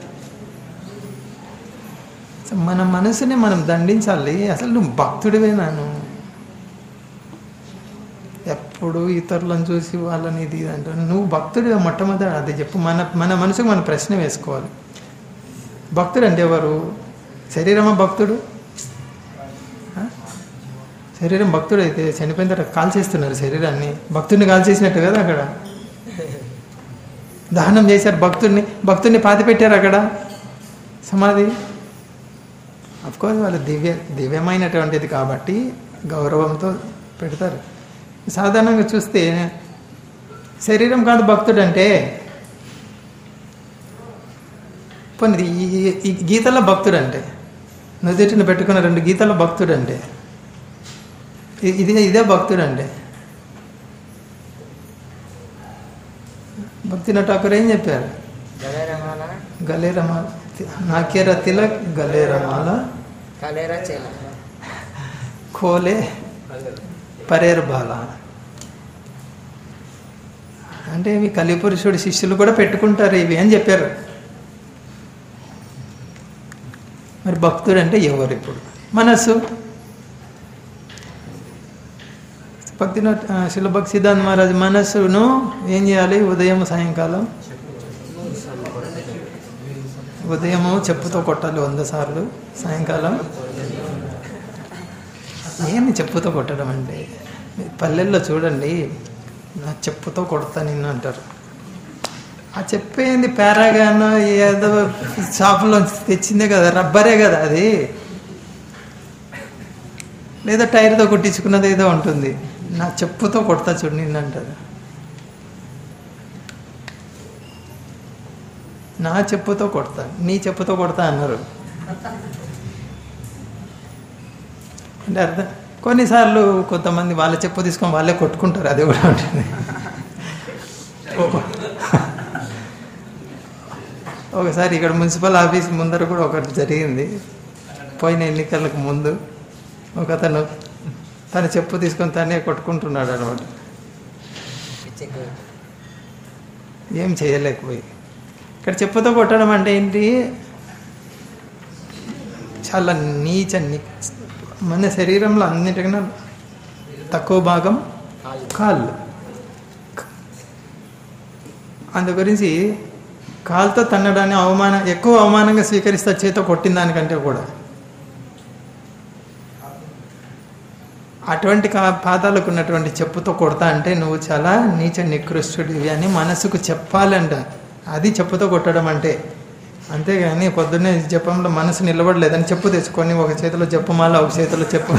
అసలు మన మనసుని మనం దండించాలి అసలు నువ్వు భక్తుడివేనా నువ్వు ఎప్పుడు ఇతరులను చూసి వాళ్ళని ఇది ఇది అంటారు నువ్వు భక్తుడివే మొట్టమొదటి అది చెప్పు మన మన మనసుకు మన ప్రశ్న వేసుకోవాలి భక్తుడు అంటే ఎవరు శరీరమా భక్తుడు ఆ? శరీరం భక్తుడు అయితే చనిపోయిన తర్వాత కాల్చేస్తున్నారు శరీరాన్ని భక్తుడిని కాల్చేసినట్టు కదా అక్కడ దహనం చేశారు భక్తుడిని భక్తుడిని పాతి పెట్టారు అక్కడ సమాధి కోర్స్ వాళ్ళు దివ్య దివ్యమైనటువంటిది కాబట్టి గౌరవంతో పెడతారు సాధారణంగా చూస్తే శరీరం కాదు భక్తుడు అంటే పోనీ ఈ ఈ- ఈ గీతల భక్తుడు అంటే నుదుటిని పెట్టుకున్న రెండు గీతల భక్తుడు అంటే ఇ- ఇదే ఇదే భక్తుడు అంటే భక్తిన ఠాకూర్ ఏం చెప్పారు గలేరమాల గలేరమాల నాకేర తిలక్ గలేరమాల కలేరా చేల ఖోలే పరేర్ బాల అంటే ఇవి కలిపురుషుడి శిష్యులు కూడా పెట్టుకుంటారు ఇవి అని చెప్పారు మరి భక్తుడు అంటే ఎవరు ఇప్పుడు మనస్సు భక్తి శిలభక్ సిద్ధాంత్ మహారాజ్ మనస్సును ఏం చేయాలి ఉదయం సాయంకాలం ఉదయము చెప్పుతో కొట్టాలి వంద సార్లు సాయంకాలం ఏంది చెప్పుతో కొట్టడం అంటే పల్లెల్లో చూడండి నా చెప్పుతో కొడతా నిన్ను అంటారు ఆ చెప్పేంది పారాగాన్ ఏదో షాపులో తెచ్చిందే కదా రబ్బరే కదా అది లేదా టైర్తో కొట్టించుకున్నది ఏదో ఉంటుంది నా చెప్పుతో కొడతా చూడు నిన్ను అంటారు నా చెప్పుతో కొడతా నీ చెప్పుతో కొడతా అన్నారు అంటే అర్థం కొన్నిసార్లు కొంతమంది వాళ్ళ చెప్పు తీసుకొని వాళ్ళే కొట్టుకుంటారు అది కూడా ఉంటుంది ఒకసారి ఇక్కడ మున్సిపల్ ఆఫీస్ ముందర కూడా ఒకటి జరిగింది పోయిన ఎన్నికలకు ముందు ఒక అతను తన చెప్పు తీసుకొని తనే కొట్టుకుంటున్నాడు అనమాట పిచ్చెక్కు ఏం చేయలేకపోయి ఇక్కడ చెప్పుతో కొట్టడం అంటే ఏంటి చాలా నీచ ని- మన శరీరంలో అన్నిటికన్నా తక్కువ భాగం కాళ్ళు కాళ్ళు అందు గురించి కాలుతో తన్నడాన్ని అవమానం ఎక్కువ అవమానంగా స్వీకరిస్తా చేతో కొట్టిన దానికంటే కూడా అటువంటి కా పాదాలకు ఉన్నటువంటి చెప్పుతో కొడతా అంటే నువ్వు చాలా నీచ నికృష్టుడివి అని మనసుకు చెప్పాలంట అది చెప్పుతో కొట్టడం అంటే అంతేగాని పొద్దున్నే జపంలో మనసు నిలబడలేదని చెప్పు తెచ్చుకొని ఒక చేతిలో జపమాల ఒక చేతిలో చెప్పు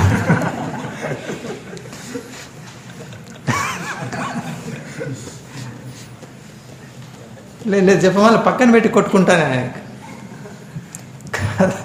లేదు లేదు జపమాల పక్కన పెట్టి కొట్టుకుంటాను ఆయన కాదు.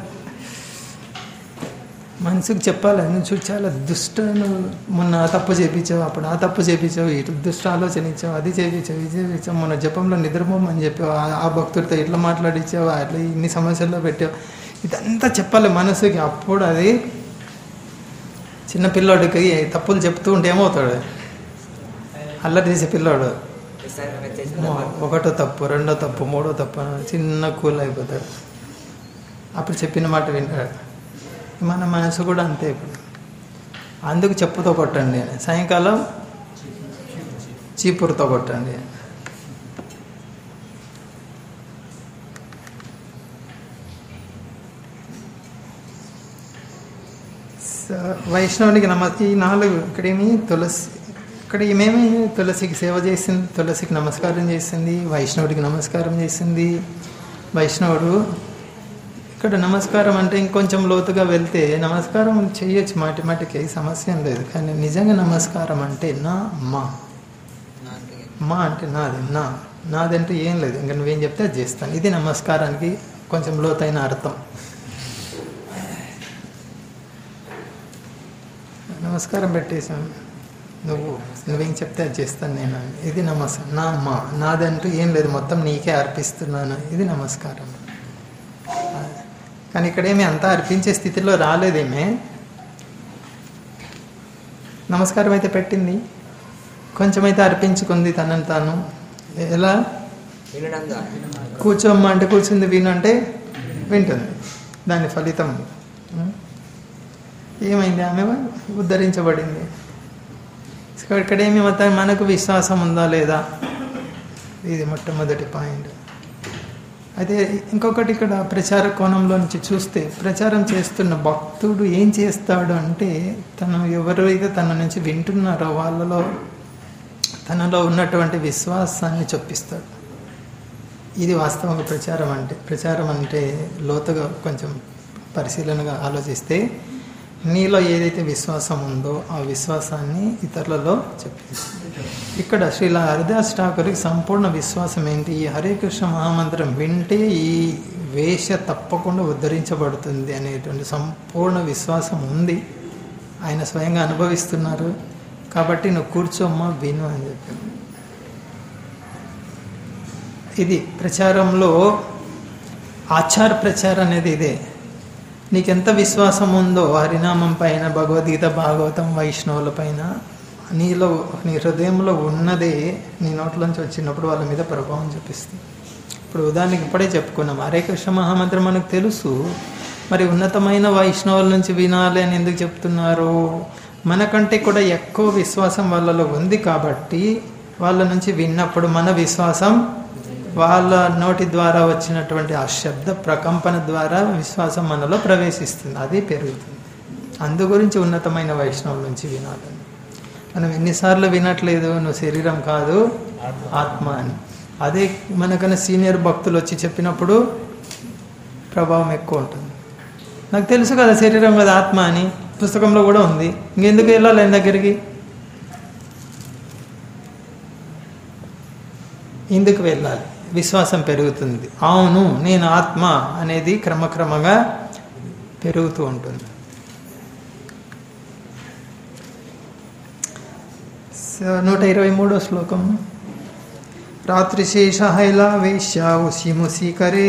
మనసుకు చెప్పాలి నువ్వు చూడు చాలా దుష్ట నువ్వు మొన్న ఆ తప్పు చేపించావు అప్పుడు ఆ తప్పు చేపించావు ఇటు దుష్ట ఆలోచన ఇచ్చావు అది చేపించావు ఇది చేపించావు మొన్న జపంలో నిద్రపోమని చెప్పావు ఆ- ఆ భక్తుడితో ఇట్లా మాట్లాడించావు అట్లా ఇన్ని సమస్యల్లో పెట్టావు ఇదంతా చెప్పాలి మనసుకి అప్పుడు అది చిన్న పిల్లోడికి తప్పులు చెప్తూ ఉంటే ఏమవుతాడు అల్లరి చేసే పిల్లోడు ఈసారి మీరు చేసిన మో- ఒకటో తప్పు రెండో తప్పు మూడో తప్పు అని చిన్న కూల్ అయిపోతాడు అప్పుడు చెప్పిన మాట వింటాడు మన మనసు కూడా అంతే ఇప్పుడు అందుకు చెప్పుతో కొట్టండి సాయంకాలం చీపురుతో కొట్టండి స- వైష్ణవునికి నమ ఈ నాలుగు ఇక్కడేమి తులసి ఇక్కడ ఏమేమి తులసికి సేవ చేసింది తులసికి నమస్కారం చేసింది వైష్ణవుడికి నమస్కారం చేసింది వైష్ణవుడు ఇక్కడ నమస్కారం అంటే ఇంకొంచెం లోతుగా వెళ్తే నమస్కారం చేయొచ్చు మాటి మాటికి సమస్య ఏం లేదు కానీ నిజంగా నమస్కారం అంటే నా మా మా అంటే నాది నా నాదంటే ఏం లేదు ఇంకా నువ్వేం చెప్తే అది చేస్తాను ఇది నమస్కారానికి కొంచెం లోతైన అర్థం నమస్కారం పెట్టేశాం నువ్వు నువ్వేం చెప్తే అది చేస్తాను నేను అని. ఇది నమస్కారం నా మా నాదంటూ ఏం లేదు మొత్తం నీకే అర్పిస్తున్నాను ఇది నమస్కారం కానీ ఇక్కడేమి అంతా అర్పించే స్థితిలో రాలేదేమే నమస్కారం అయితే పెట్టింది కొంచెమైతే అర్పించుకుంది తనని తాను ఎలా వినడం ద్వారా కూర్చోమ్మ అంటే కూర్చుంది విను అంటే వింటుంది దాని ఫలితం ఉం? ఏమైంది ఆమె ఉద్ధరించబడింది సో ఇక్కడేమి మొత్తం మనకు విశ్వాసం ఉందా లేదా ఇది మొట్టమొదటి పాయింట్ అయితే ఇంకొకటి ఇక్కడ ప్రచార కోణంలో నుంచి చూస్తే ప్రచారం చేస్తున్న భక్తుడు ఏం చేస్తాడు అంటే తను ఎవరైతే తన నుంచి వింటున్నారో వాళ్ళలో తనలో ఉన్నటువంటి విశ్వాసాన్ని చొప్పిస్తాడు ఇది వాస్తవంగా ప్రచారం అంటే ప్రచారం అంటే లోతుగా కొంచెం పరిశీలనగా ఆలోచిస్తే నీలో ఏదైతే విశ్వాసం ఉందో ఆ విశ్వాసాన్ని ఇతరులలో చెప్పింది ఇక్కడ శ్రీల హరిదాస్ ఠాకూర్కి సంపూర్ణ విశ్వాసం ఏంటి ఈ హరే కృష్ణ మహామంత్రం వింటే ఈ వేష తప్పకుండా ఉద్ధరించబడుతుంది అనేటువంటి సంపూర్ణ విశ్వాసం ఉంది ఆయన స్వయంగా అనుభవిస్తున్నారు కాబట్టి నువ్వు కూర్చోమ్మా విను అని చెప్పారు ఇది ప్రచారంలో ఆచార ప్రచారం అనేది ఇదే నీకెంత విశ్వాసం ఉందో హరినామం పైన భగవద్గీత భాగవతం వైష్ణవుల పైన నీలో నీ హృదయంలో ఉన్నదే నీ నోట్లోంచి వచ్చినప్పుడు వాళ్ళ మీద ప్రభావం చూపిస్తుంది ఇప్పుడు ఉదాహరణకి ఇప్పుడే చెప్పుకున్నాం హరే కృష్ణ మహామంత్రం మనకు తెలుసు మరి ఉన్నతమైన వైష్ణవుల నుంచి వినాలి అని ఎందుకు చెప్తున్నారు మనకంటే కూడా ఎక్కువ విశ్వాసం వాళ్ళలో ఉంది కాబట్టి వాళ్ళ నుంచి విన్నప్పుడు మన విశ్వాసం వాళ్ళ నోటి ద్వారా వచ్చినటువంటి ఆ శబ్ద ప్రకంపన ద్వారా విశ్వాసం మనలో ప్రవేశిస్తుంది అది పెరుగుతుంది అందు గురించి ఉన్నతమైన వైష్ణవుల నుంచి వినాలని మనం ఎన్నిసార్లు వినట్లేదు నువ్వు శరీరం కాదు ఆత్మ అని అదే మనకన్నా సీనియర్ భక్తులు వచ్చి చెప్పినప్పుడు ప్రభావం ఎక్కువ ఉంటుంది నాకు తెలుసు కదా శరీరం కదా ఆత్మ అని పుస్తకంలో కూడా ఉంది ఇంకెందుకు వెళ్ళాలి ఆయన దగ్గరికి ఇందుకు వెళ్ళాలి విశ్వాసం పెరుగుతుంది అవును నేను ఆత్మ అనేది క్రమక్రమంగా పెరుగుతూ ఉంటుంది సో నూట ఇరవై మూడో శ్లోకం రాత్రి శేష హైలా వేశ్య ఉసి ముసి కరే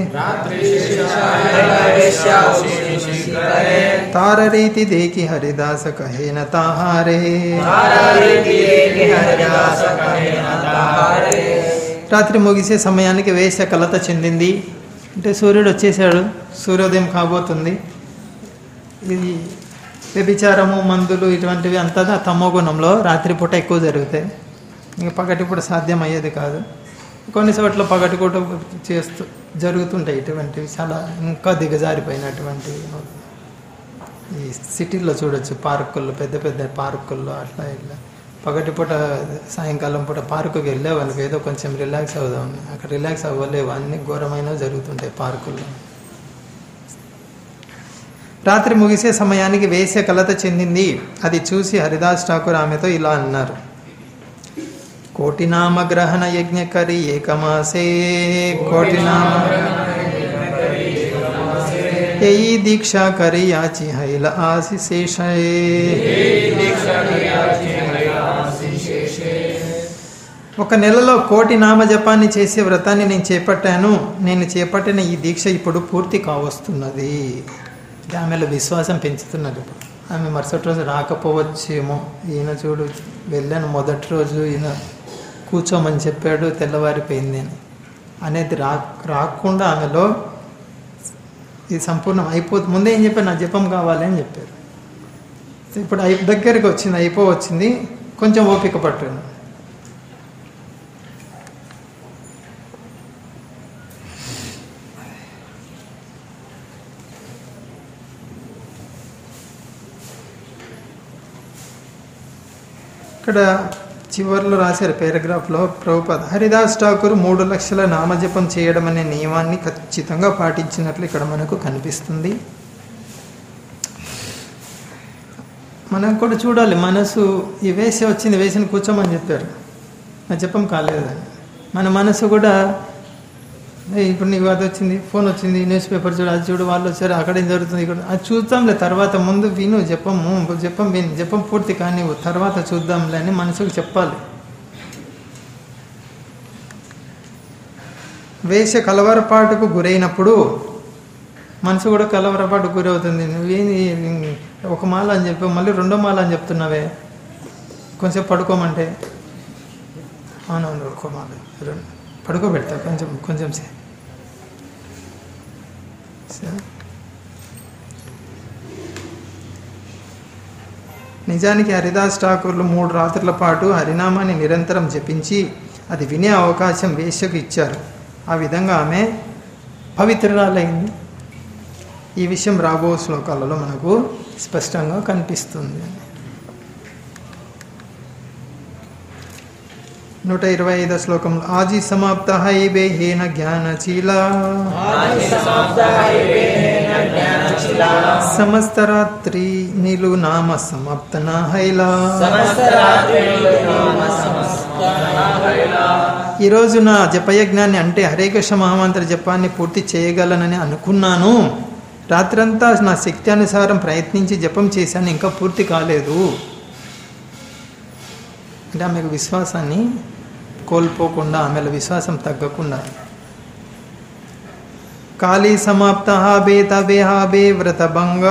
తార రీతి దేకి హరిదాస కహేన తాహారే రాత్రి ముగిసే సమయానికి వేష కలత చెందింది అంటే సూర్యుడు వచ్చేసాడు సూర్యోదయం కాబోతుంది ఇది వ్యభిచారము మందులు ఇటువంటివి అంతా తమోగుణంలో రాత్రిపూట ఎక్కువ జరుగుతాయి ఇంకా పగటిపూట సాధ్యం అయ్యేది కాదు కొన్ని చోట్ల పగటిపూట చేస్తూ జరుగుతుంటాయి ఇటువంటివి చాలా ఇంకా దిగజారిపోయినటువంటివి ఈ సిటీల్లో చూడొచ్చు పార్కుల్లో పెద్ద పెద్ద పార్కుల్లో అట్లా ఇట్లా పగటిపూట సాయంకాలం పూట పార్కుకి వెళ్ళే వాళ్ళకి ఏదో కొంచెం రిలాక్స్ అవుదాం అక్కడ రిలాక్స్ అవ్వలేవు అన్ని ఘోరమైనవి జరుగుతుంటాయి పార్కుల్లో రాత్రి ముగిసే సమయానికి వేసే కలత చెందింది అది చూసి హరిదాస్ ఠాకూర్ ఆమెతో ఇలా అన్నారు కోటి నామ గ్రహణ యజ్ఞకరి ఏకమాసే కోటి నామ యయి దీక్ష కరి యాచి హైల ఆసి శేషయే ఒక నెలలో కోటి నామ జపాన్ని చేసే వ్రతాన్ని నేను చేపట్టాను నేను చేపట్టిన ఈ దీక్ష ఇప్పుడు పూర్తి కావస్తున్నది ఆమెలో విశ్వాసం పెంచుతున్నారు ఇప్పుడు ఆమె మరుసటి రోజు రాకపోవచ్చేమో ఈయన చూడు వెళ్ళాను మొదటి రోజు ఈయన కూర్చోమని చెప్పాడు తెల్లవారిపోయింది అని అనేది రా రాకుండా ఆమెలో ఇది సంపూర్ణం అయిపోతుంది ముందే ఏం చెప్పారు నా జపం కావాలి అని చెప్పారు ఇప్పుడు అయి దగ్గరికి వచ్చింది అయిపో వచ్చింది కొంచెం ఓపిక పట్టింది ఇక్కడ చివరిలో రాశారు పారాగ్రాఫ్లో ప్రభుపాద హరిదాస్ ఠాకూర్ మూడు లక్షల నామజపం చేయడం అనే నియమాన్ని ఖచ్చితంగా పాటించినట్లు ఇక్కడ మనకు కనిపిస్తుంది మనం కూడా చూడాలి మనసు ఈ వేసి వచ్చింది వేసిని కూర్చోమని చెప్పారు నా జపం కాలేదని మన మనసు కూడా "ఏ, ఇప్పుడు నీకు అది వచ్చింది ఫోన్ వచ్చింది న్యూస్ పేపర్ చూడు అది చూడు వాళ్ళు వచ్చారు అక్కడ ఏం జరుగుతుంది ఇక్కడ అది చూద్దాంలే తర్వాత ముందు విను జపము జపం విను జపం పూర్తి కానీ తర్వాత చూద్దాంలే అని మనసుకు చెప్పాలి వేష కలవరపాటుకు గురైనప్పుడు మనసు కూడా కలవరపాటు గురవుతుంది నువ్వేంది ఒక మాల అని చెప్పి మళ్ళీ రెండో మాల అని చెప్తున్నావే కొంచెం పడుకోమంటే అవునవును ఒక మాల రెండు పడుకోబెడతా కొంచెం కొంచెం సే సరే. నిజానికి హరిదాస్ ఠాకూర్లు మూడు రాత్రుల పాటు హరినామాన్ని నిరంతరం జపించి అది వినే అవకాశం వేశ్యకు ఇచ్చారు ఆ విధంగా ఆమె పవిత్రురాలైంది ఈ విషయం రాబో శ్లోకాలలో మనకు స్పష్టంగా కనిపిస్తుంది నూట ఇరవై ఐదో శ్లోకంలో ఆజీ సమాప్త హైబే హేన జ్ఞానచీల సమస్త రాత్రి నీలు నామ సమాప్తన హైలా ఈరోజు నా జపయజ్ఞాన్ని అంటే హరే కృష్ణ మహామంత్ర జపాన్ని పూర్తి చేయగలనని అనుకున్నాను రాత్రంతా నా శక్తి అనుసారం ప్రయత్నించి జపం చేశాను ఇంకా పూర్తి కాలేదు అంటే ఆమెకు విశ్వాసాన్ని కోల్పోకుండా ఆమెల విశ్వాసం తగ్గకుండా కాళీ సమాప్త బేత బేహాబే వ్రత భంగా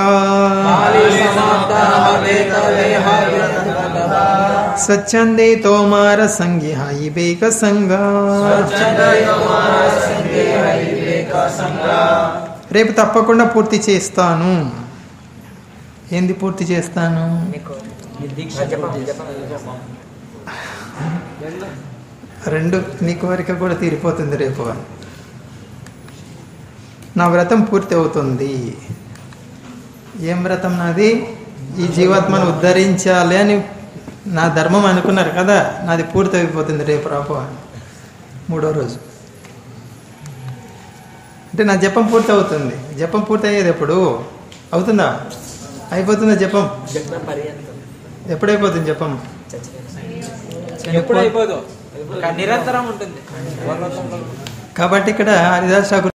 స్వచ్ఛందే తోమార సంగి హాయి బేక సంగా రేపు తప్పకుండా పూర్తి చేస్తాను ఏంది పూర్తి చేస్తాను మీకు దీక్ష జపం పూర్తి జపం జపం. రెండు నీ కోరిక కూడా తీరిపోతుంది రేపు నా వ్రతం పూర్తి అవుతుంది ఏం వ్రతం నాది ఈ జీవాత్మను ఉద్ధరించాలి అని నా ధర్మం అనుకున్నారు కదా నాది పూర్తి అయిపోతుంది రేపు రాపు మూడో రోజు అంటే నా జపం పూర్తి అవుతుంది జపం పూర్తి అయ్యేది ఎప్పుడు అవుతుందా అయిపోతుందా జపం జపం పర్యంతం ఎప్పుడైపోతుంది జపం చచ్చిపోయింది ఎప్పుడు అయిపోదు కానీ నిరంతరం ఉంటుంది కాబట్టి ఇక్కడ హరిదాస్ ఠాకూర్